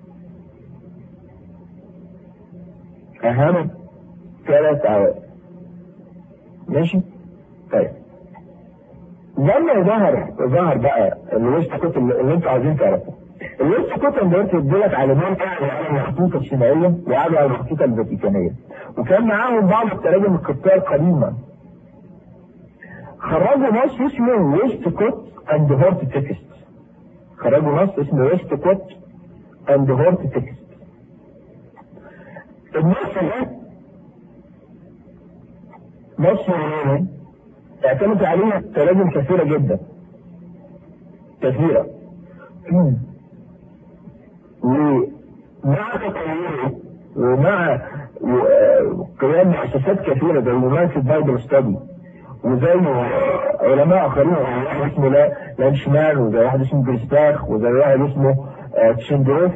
اهم ثلاث عوائل ماشي طيب لما ظهر ظهر بقى الويست كوت اللي انتوا عايزين تعرفوه الويست كوت دلوقتي ادولك علمين قعدوا على المخطوطه الصينيه وقعدوا على المخطوطه الفاتيكانيه وكان معاهم بعض التراجم القبطيه القديمه خرجوا نص اسمه ويست كوت اند هورت تكست خرجوا نص اسمه ويست كوت اند هورت تكست النص ده نص يوناني اعتمد عليه تراجم كثيرة جدا كثيرة ومع تطوره ومع قيام مؤسسات كثيرة زي يونايتد بايبل ستادي وزي علماء اخرين زي واحد اسمه لا لانشمان وزي واحد اسمه جريستاخ وزي واحد اسمه تشندروف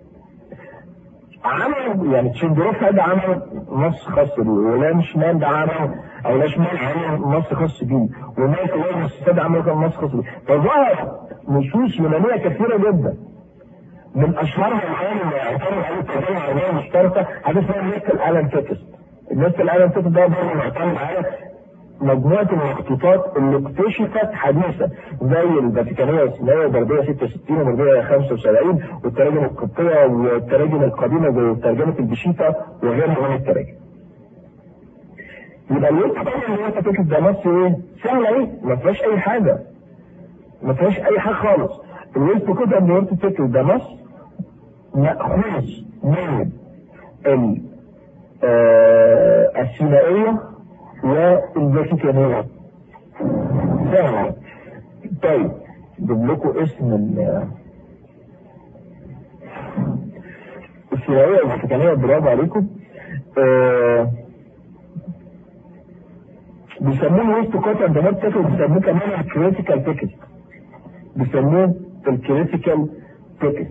عمل يعني تشندروف هذا عمل نص خاص بيه ولانشمان ده عمل او لانشمان عمل نص خاص بيه ومايكل ويلمس ده عمل كان نص خاص بيه فظهر نصوص يونانيه كثيره جدا من اشهرها الان اللي اعتمد عليه الترجمه العربيه المشتركه حاجه اسمها نيكل الان تكست النيكل الان تكست ده برضه معتمد على مجموعة المخطوطات اللي اكتشفت حديثا زي الفاتيكانية والسينائية وبردية 66 وبردية 75 والتراجم القبطية والتراجم القديمة زي ترجمة البشيطة وغيرها من التراجم. يبقى الوقت طبعا اللي انت فكرة ده نص ايه؟ سهلة ايه؟ ما فيهاش أي حاجة. ما فيهاش أي حاجة خالص. الوقت كده اللي انت فكرة ده نص مأخوذ من ال السينائية والفاتيكانية سهلة طيب جيب لكم اسم ال السينائية والفاتيكانية برافو عليكم آه بيسموه ويست كوت اند هارت تكست بيسموه كمان الكريتيكال تكست بيسموه الكريتيكال تكست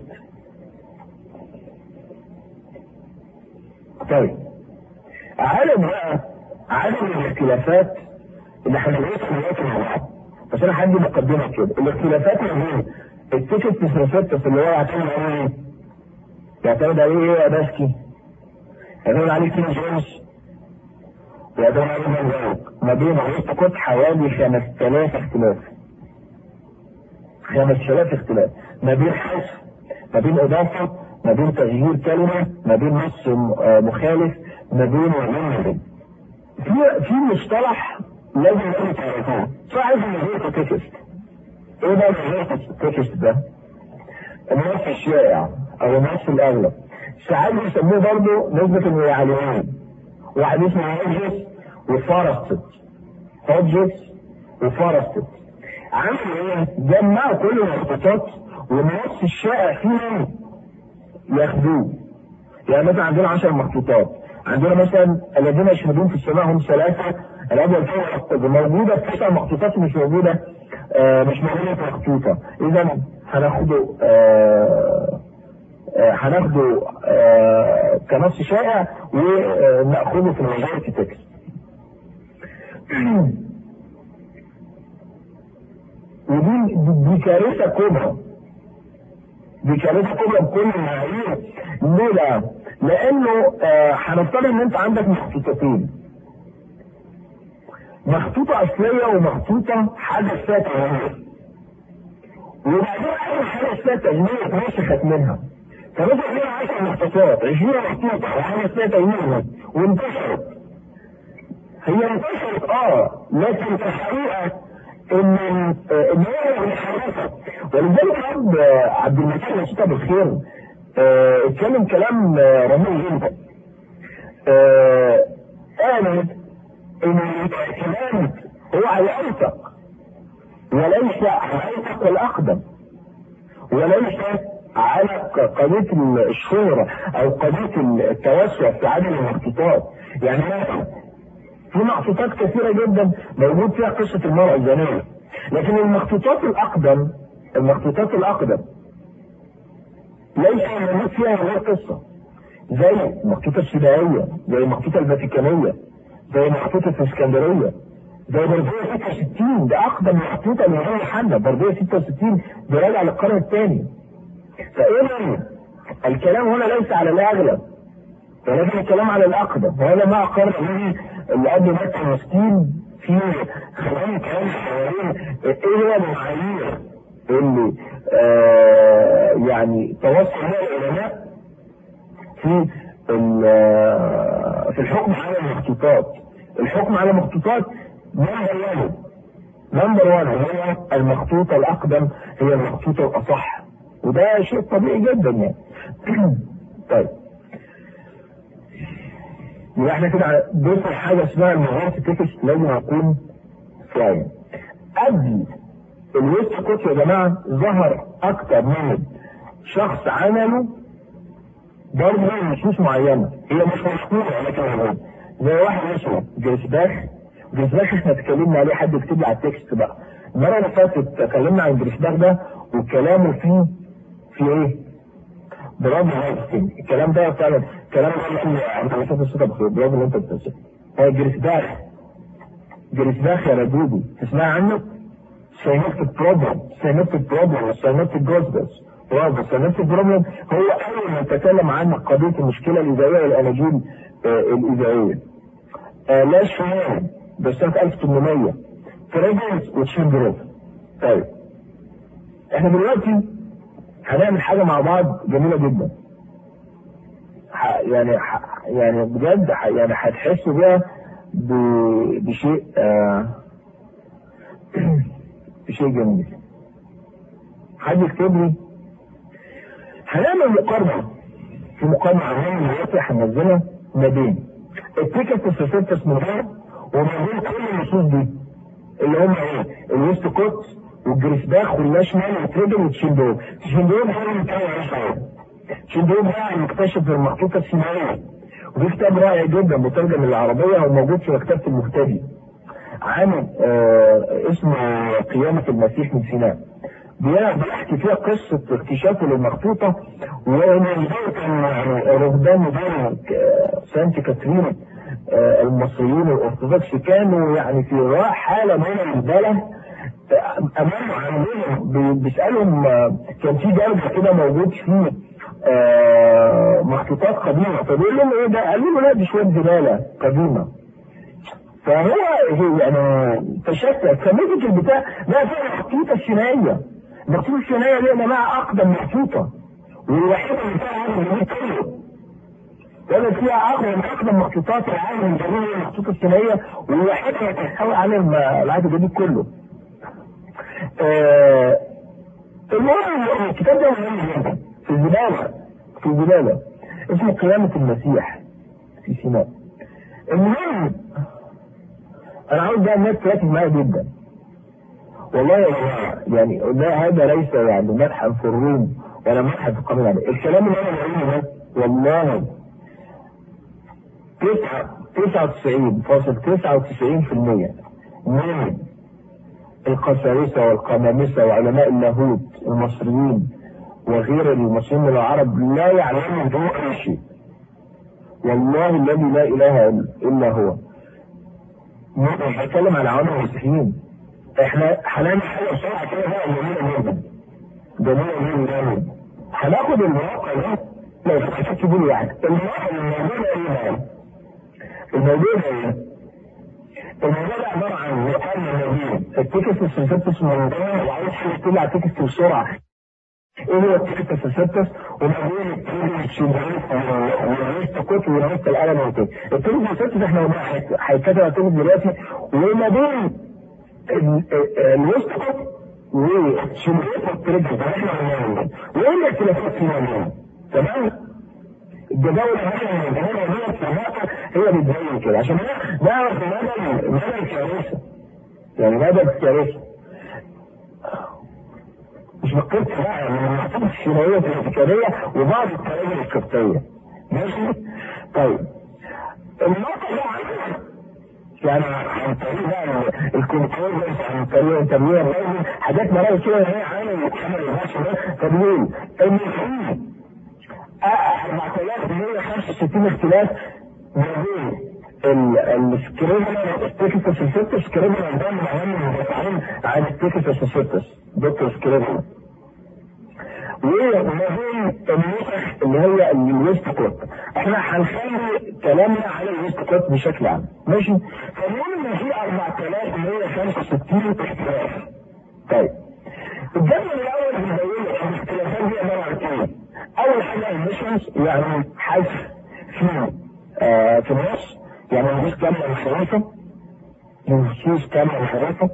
طيب عالم بقى عدم الاختلافات اللي هندرسها دلوقتي مع بعض بس انا هدي مقدمه كده الاختلافات ما بين التيكت سيسيتس اللي هو يعتمد عليه ايه؟ يعتمد عليه ايه يا باسكي؟ يعتمد عليه كين جونز ويعتمد عليه فان دايك ما بين عيسى كوت حوالي 5000 اختلاف 5000 اختلاف ما بين حذف ما بين اضافه ما بين تغيير كلمه ما بين نص مخالف ما بين وما ما بين في في مصطلح لازم انتوا تعرفوه صاحب نظريه التكست ايه بقى نظريه التكست ده؟ النص الشائع او النص الاغلب ساعات بيسموه برضه نسبة العلوان واحد اسمه هوجس وفارستد هوجس وفارستد عملوا ايه؟ جمعوا كل المخطوطات والنص الشائع فيهم ياخدوه يعني مثلا عندنا 10 مخطوطات عندنا مثلا الذين يشهدون في السماء هم ثلاثة الأول فوق موجودة في تسع مخطوطات مش موجودة آه مش موجودة في مخطوطة إذا هناخده آه آه هناخده آه كنص شائع وناخده في الماجورتي تكست. ودي دي كارثة كبرى. دي كارثة كبرى بكل المعايير. ليه بقى؟ لانه هنفترض ان انت عندك مخطوطتين مخطوطة أصلية ومخطوطة حدث فيها تغيير وبعدين أول حاجة فيها تغيير اتنسخت منها فنسخ منها 10 مخطوطات 20 مخطوطة وحاجة فيها تغيير وانتشرت هي انتشرت اه لكن في الحقيقة ان ان هي محرفة ولذلك عبد عبد المسيح مسيطة بالخير اه اتكلم كلام اه رهيب جدا اه قال ان الاعتماد هو على الاوثق وليس على الاوثق والاقدم وليس على قضيه الشهره او قضيه التوسع في عدد المخطوطات يعني مثلا في مخطوطات كثيره جدا موجود فيها قصه المراه الزانيه لكن المخطوطات الاقدم المخطوطات الاقدم ليس موجود فيها غير قصه زي المخطوطه السباعيه زي المخطوطه الفاتيكانيه زي مخطوطة الاسكندرية زي بردية 66 ده أقدم مخطوطة من غير حنا بردية 66 ده راجع للقرن الثاني فإذا الكلام هنا ليس على الأغلب ولكن الكلام على الأقدم وهذا ما أقر به اللي قبل مكة المسكين في خلال كلام حوالين إيه هو المعايير اللي آه يعني توصل لها العلماء في في الحكم على المخطوطات الحكم على المخطوطات نمبر 1 نمبر 1 هي المخطوطه الاقدم هي المخطوطه الاصح وده شيء طبيعي جدا يعني طيب يبقى احنا كده بنصل حاجه اسمها المهارات التكست لازم اكون فاهم قبل الويست كوت يا جماعه ظهر اكتر من شخص عمله برضه هي نصوص معينه هي مش مشهوره ولكن موجوده زي واحد اسمه جريسباخ جريسباخ احنا اتكلمنا عليه حد يكتب لي على التكست بقى المره اللي فاتت اتكلمنا عن جريسباخ ده وكلامه فيه في ايه؟ برافو عليك الكلام ده فعلا كلام ده انت مسافه الصوت بخير برافو اللي انت بتوصفه هو جريسباخ جريسباخ يا رجولي تسمع عنه؟ سينوتيك بروبلم سينوتيك بروبلم سينوتيك جوزبس برافو سينوتيك بروبلم هو اول من تكلم عن قضيه المشكله الاذاعيه والاناجيل آه الاذاعيه آه لا شوان ده سنه 1800 فريجنز وتشندروف طيب احنا دلوقتي هنعمل حاجه مع بعض جميله جدا يعني يعني بجد يعني هتحسوا بيها بشيء آه بشيء جميل حد يكتب لي هنعمل مقارنه في مقارنه عامه دلوقتي هننزلها ما بين التيكت السوسيتس من غير وما بين كل النصوص دي اللي هم ايه؟ الويست كوت والجريسباخ والناشونال والتريدل والتشندروب تشندروب هو اللي كان عايش تشندروب ده مكتشف المخطوطه السينائيه وفي كتاب رائع جدا مترجم للعربيه وموجود في مكتبه المهتدي عامل آه اسمه قيامه المسيح من سيناء بيحكي فيها قصة اكتشافه للمخطوطة ومن كان رهبان دار سانت كاترين المصريين الأرثوذكس كانوا يعني في حالة من البلد أمام عندهم بيسألهم كان في درجة كده موجود فيه مخطوطات قديمة فبيقول لهم إيه ده؟ قالوا له لا دي شوية زبالة قديمة فهو يعني تشتت فمسك البتاع لا فيها مخطوطة السينائية المخطوطة السينائية دي يا جماعة أقدم مخطوطة والوحيدة اللي فيها عالم الجميل كله ولا فيها أقدم أقدم مخطوطات العالم الجميل المخطوطة السينائية والوحيدة اللي تحتوي على العهد الجديد كله. آه المهم الكتاب ده مهم جدا في الزبالة في الزبالة اسمه قيامة المسيح في سيناء. المهم أنا عاوز بقى الناس تركز معايا جدا. والله يا جماعة يعني لا هذا ليس يعني مدحا في الروم ولا مدحا في القانون عليه الكلام اللي انا بقوله ده والله تسعة تسعة وتسعين فاصل تسعة وتسعين في المية من القساوسة والقمامسة وعلماء اللاهوت المصريين وغير المصريين من العرب لا يعلمون هو أي شيء والله الذي لا إله إلا هو مش هتكلم على عوام المسيحيين احنا هنعمل حاجه بسرعه كده بقى جميله جدا جميله جدا هناخد المواقع ده لو فتحت بيه يعني المواقع اللي موجوده ايه بقى؟ الموجوده ايه؟ الموضوع ده عباره عن مقارنه ما بين التكست السنسبتس منظمه وعايز حاجه تطلع تكست بسرعه ايه هو التكست السنسبتس وما بين التكست والريست كوت والريست القلم وكده التكست السنسبتس احنا قلنا هيتكتب على التكست دلوقتي وما بين الويست كوت وشمالية التريد ده احنا قلنا وايه الاختلافات فيما تمام الجداول هي الجداول هي الصناعة هي بتبين كده عشان نعرف مدى مدى الكارثة يعني مدى الكارثة مش بقيت بقى يعني من المحطات الشمالية الابتكارية وبعض التراجم القبطية ماشي؟ طيب النقطة بقى يعني عن طريق بقى الكونكورنس عن طريق تنوير الرجل حاجات مرايا كده هي عامل الحمل البشري ده فبيقول ان في 4165 اختلاف ما بين السكريبل التكسس سيستس سكريبل ده من اهم المدافعين عن التكسس سيستس دكتور سكريبل وما بين النسخ اللي هي الويست كوت احنا هنخلي كلامنا على الويست كوت بشكل عام ماشي فنقول ان في 4165 اختلاف طيب الجدول الاول بيبين لك الاختلافات دي عباره عن ايه؟ اول حاجه الميشنز يعني حذف في آه في النص يعني مفيش كامله انحرافه مفيش كامله انحرافه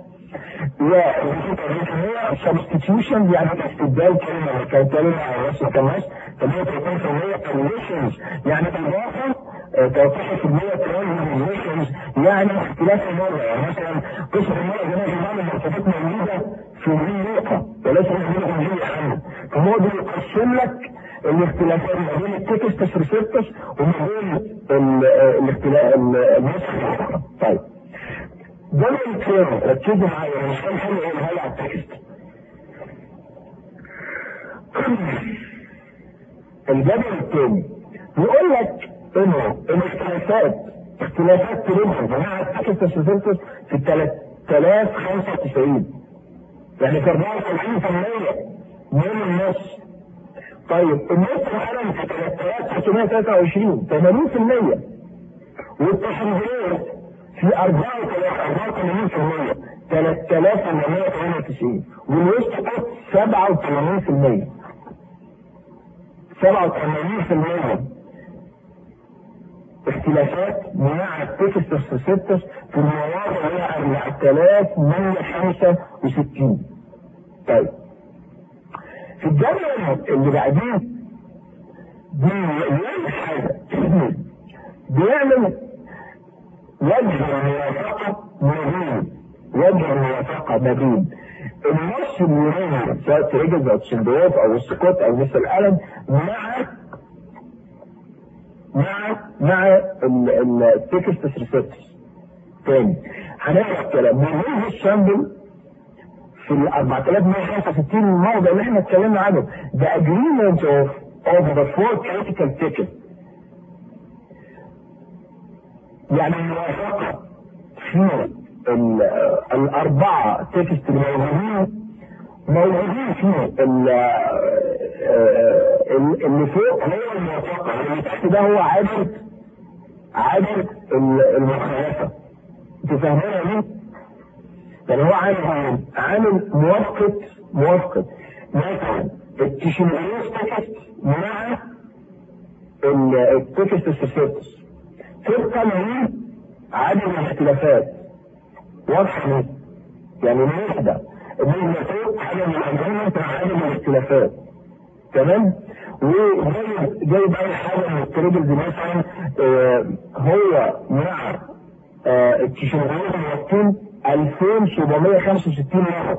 وهي سبستيتيوشن يعني استبدال كلمه مكان كلمه على راس مكان نص 38% كونditions يعني اضافه 13% ترانزيشنز يعني اختلاف المرة يعني مثلا قصة المرة زمان في بعض المرتبات موجودة في مين نقطة وليس موجودة في مين عنه فهو بيقسم لك الاختلافات ما بين التكست ريسبتس وما بين الاختلاف النسخ الاخرى طيب ده الكلام ركزوا معايا انا مش فاهم حاجه اقولها لي على التكست الجدول الثاني بيقول لك انه الاختلافات اختلافات تريبل مع التكست ريسبتس في 3095 يعني في 74% من النص طيب النص العالم في 3923 80% والتحريرات في 84% 3898 والوسط كوت 87% 87% اختلافات مع التكست السيستس في المواضع هي 4165 طيب في الجدول اللي بعديه بيعمل حاجه بيعمل وجه الموافقه ما بين وجه الموافقه ما بين النص اليوناني سواء تريجز او تشندوف او السكوت او مثل القلم مع مع مع التكست ريسبتس تاني هنعرف كلام من هذا السامبل في ال 4165 موضع اللي احنا اتكلمنا عنه the agreement of of the four critical tickets يعني الموافقة في الأربعة تكست الموجودين موجودين في اللي فوق هو الموافقة اللي تحت ده هو عدد عدد المخالفة انتوا فاهمينها ليه؟ يعني هو عامل عامل موافقة موافقة مثلا التشماليس تكست مع التكست السيرتس طبقا لعدد الاختلافات واضحة يعني النسبة النسبة فوق عدد الأجهزة مع عدد الاختلافات تمام؟ وجايب جايب أي حاجة من التريبلز مثلا آه هو مع آه التشماليس موافقين 2765 مرة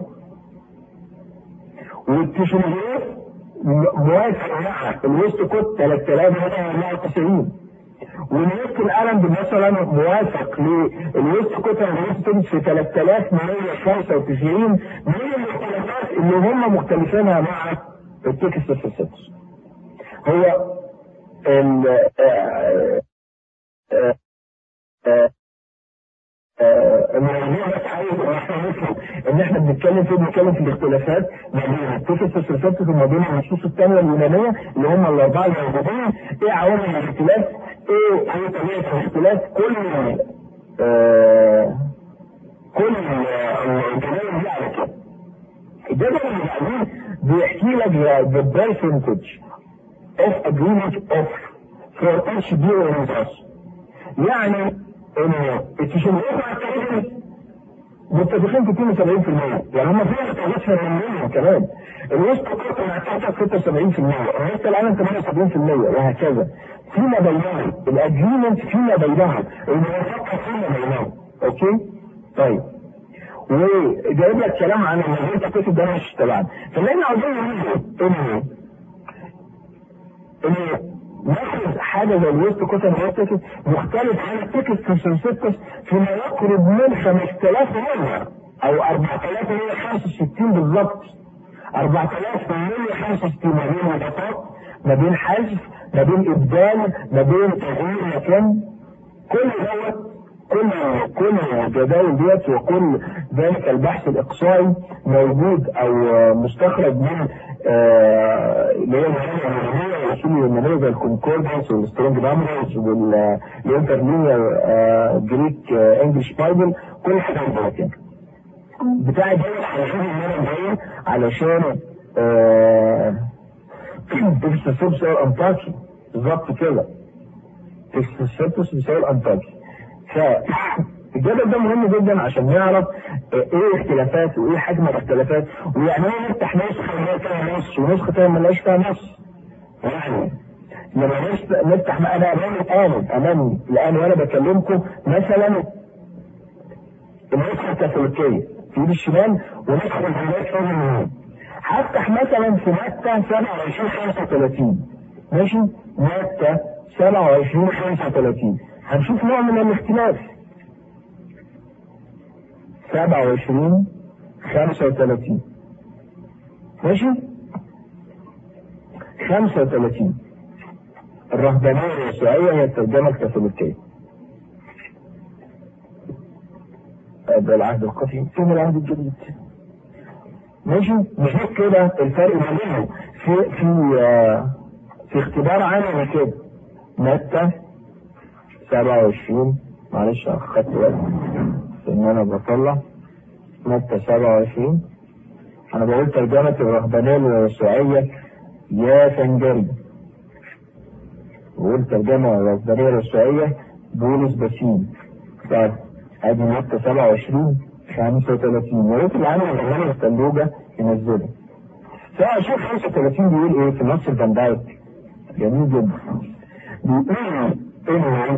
والتشماليس موافق مع الويست كوت 3194 والويست القلم مثلا موافق للويست كوت الويست في 3195 من الاختلافات اللي هم مختلفينها مع التكست السيستس هو ال الموضوع بس عايز احنا نفهم ان احنا بنتكلم فيه بنتكلم في الاختلافات ما بين التكست السيستس وما بين النصوص الثانيه اليونانيه اللي هم الاربعه الموجودين ايه عوامل الاختلاف ايه ايه طبيعه الاختلاف كل آه كل الجدول دي على كده الجدول اللي بعدين بيحكي لك the percentage of agreement of for each deal in us يعني ان التشابهات مع التعريف متفقين في 72% يعني هم فيها تغيير منهم كمان الوسط قط مع التعريف 76% الوسط العالم 78% وهكذا فيما بينهم الاجريمنت فيما بينهم الموافقه فيما بينهم اوكي طيب وجايب لك كلام عن النظريه التكليف ده مش تبعنا فاللي احنا عاوزين نقوله انه انه ناخد حاجه زي الويست كوتن ويست مختلف عن التكست سنسيتس فيما يقرب من 5000 مره او 4165 بالظبط 4165 ما بين نباتات ما بين حذف ما بين ابدال ما بين تغيير مكان كل دوت كل كل الجداول ديت وكل ذلك البحث الاقصائي موجود او مستخرج من اللي هي المناهج العربيه واصول المناهج زي الكونكوردنس والسترونج نمبرز والانترلينير جريك انجلش بايبل كل حاجه عندنا كده بتاع الدول علشان ان انا جاي علشان تكسس بسبب انطاكي بالظبط كده تكسس بسبب انطاكي فالجدل ده مهم جدا عشان نعرف ايه الاختلافات وايه حجم الاختلافات ويعني ايه نفتح نسخه اللي فيها نص ونسخه ثانيه ما لهاش فيها نص يعني لما نفتح ما انا امامي امن امامي الان وانا بكلمكم مثلا النسخه الكاثوليكيه في ايد الشمال ونسخه الهندسه في اليمين هفتح مثلا في متى 27 35 ماشي متى 27 35 هنشوف نوع من الاختلاف 27 35 ماشي 35 الرهبانية اليسوعية هي الترجمة الكاثوليكية ده العهد القديم فين العهد الجديد ماشي نشوف كده الفرق ما بينهم في في آه في اختبار عملي كده متى 27 معلش اخدت وقت ان انا بطلع متى 27 انا بقول ترجمة الرهبانية اليسوعية يا فنجري بقول ترجمة الرهبانية اليسوعية بولس بسيم طيب ادي متى 27 35 يا ريت العالم الغنى الثلوجة ينزله فاشوف 35 بيقول ايه في نص البندايت جميل جدا بيقول انه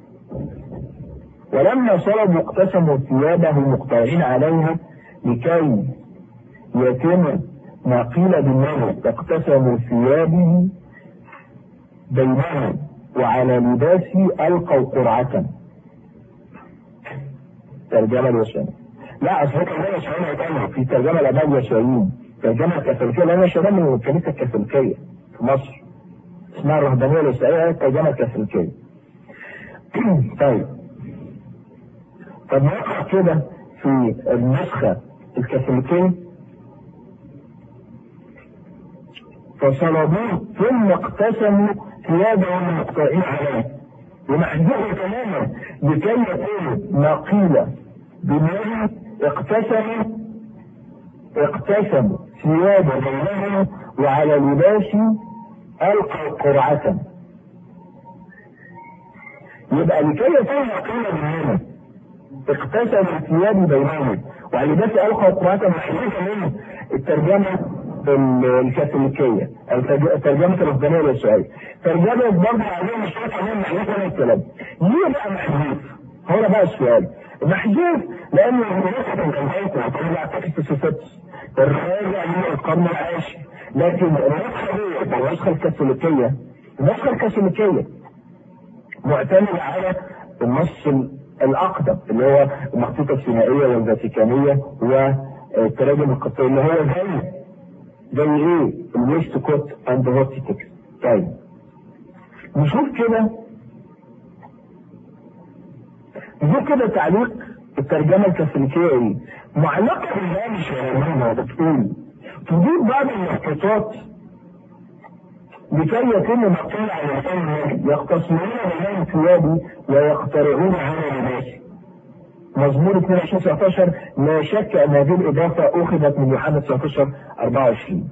ولما صلبوا اقتسموا ثيابه مقترعين عليها لكي يتم ما قيل بالنبي اقتسموا ثيابه بينهم وعلى لباسي القوا قرعة ترجمة اليسوعية لا اصل هو ترجمة اليسوعية هيتعمل في ترجمة الاباء اليسوعيين ترجمة الكاثوليكية لان انا من الكنيسة الكاثوليكية في مصر اسمها الرهبانية اليسوعية هي الترجمة الكاثوليكية طيب طب نقع كده في النسخة الكاثوليكية فصلبوه ثم اقتسموا ثيابهم المقطعين عليه ومحذوف تماما لكي يكون ما قيل بمعنى اقتسموا اقتسموا ثياب بينهم وعلى لباس القوا قرعة يبقى لكي يكون ما قيل بمعنى اقتسموا الثياب بينهم وعلى لباس القوا قرعة محذوفة من الترجمة الكاثوليكية او ترجمة الرهبانية اليسوعية ترجمة برضه عليهم مش عارف عليهم محذوف ولا الكلام ليه بقى محذوف؟ هو بقى السؤال محذوف لان النسخة الانجليزية معتمدة على تكست سوسيتس الراجع من القرن العاشر لكن النسخة دي النسخة الكاثوليكية النسخة الكاثوليكية معتمدة على النص الاقدم اللي هو المخطوطة السينائية والفاتيكانية والتراجم القبطية اللي هو زي زي ايه الويست كوت اند هورتيكس طيب نشوف كده نشوف كده تعليق الترجمة الكاثوليكية ايه معلقة بالهامش يا بتقول تضيف بعض المخطوطات لكي يتم مقتول على الفن يقتصرون بين ثيابي ويخترعون على لباسي مزمور 22 19 لا شك ان هذه الاضافه اخذت من يوحنا 19 24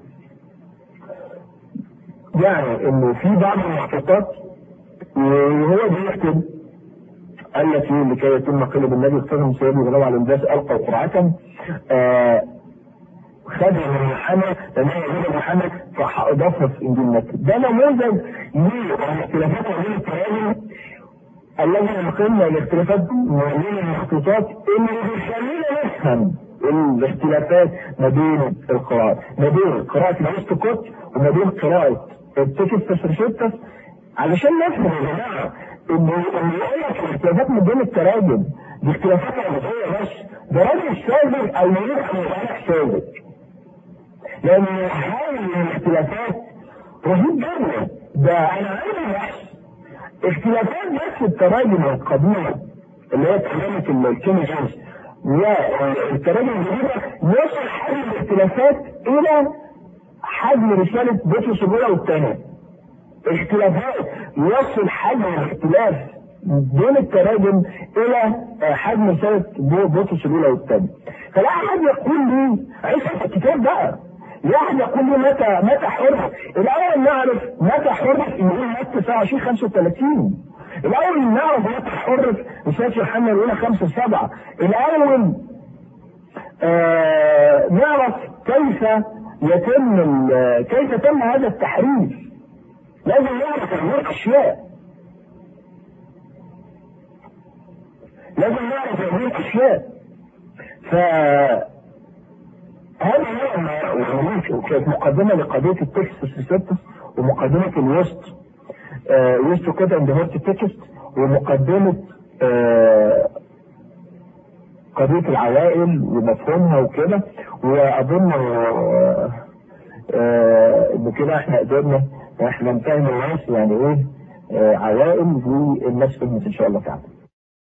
يعني انه في بعض المحطوطات وهو بيكتب التي لكي يتم قلب النبي اختارهم سيدي ولو على الناس القوا قرعه آه خدها من يوحنا لما هي يوحنا فاضافها في انجيل متى ده نموذج للاختلافات ما بين التراجم الذي ينقلنا الاختلافات ما بين المخطوطات اللي بيخلينا نفهم الاختلافات ما بين القراءات ما بين قراءة الوسط كوت وما بين قراءة التكستس ريشيتس علشان نفهم يا جماعة ان ان يقول لك الاختلافات ما بين التراجم دي اختلافات عربية بس ده راجل ساذج او يريد ان يبقى لك ساذج لان هذه الاختلافات رهيب جدا ده انا عندي بحث اختلافات بس التراجم القديمة اللي هي ترجمة الكيني جيمس والتراجم الجديدة يصل حجم الاختلافات إلى حجم رسالة بطرس الأولى والثانية. اختلافات يصل حجم الاختلاف بين التراجم إلى حجم رسالة بطرس الأولى والثانية. فلا أحد يقول لي عيش الكتاب بقى. لا أحد يقول لي متى متى حرف؟ الأول نعرف متى حرف إنجيل متى 27 35 الأول نعرف متى حرف رسالة يوحنا الأولى 5 7 الأول آه نعرف كيف يتم كيف تم هذا التحريف لازم نعرف هذه الأشياء لازم نعرف هذه الأشياء ف هذا هو كانت مقدمة لقضية التكست السيستس ومقدمة الوسط وسط كده اند هورت تكست ومقدمة آه قضية العوائل ومفهومها وكده وأظن آه آه إن كده إحنا قدرنا إحنا نفهم الناس يعني إيه عوائل والناس فهمت إن شاء الله تعالى.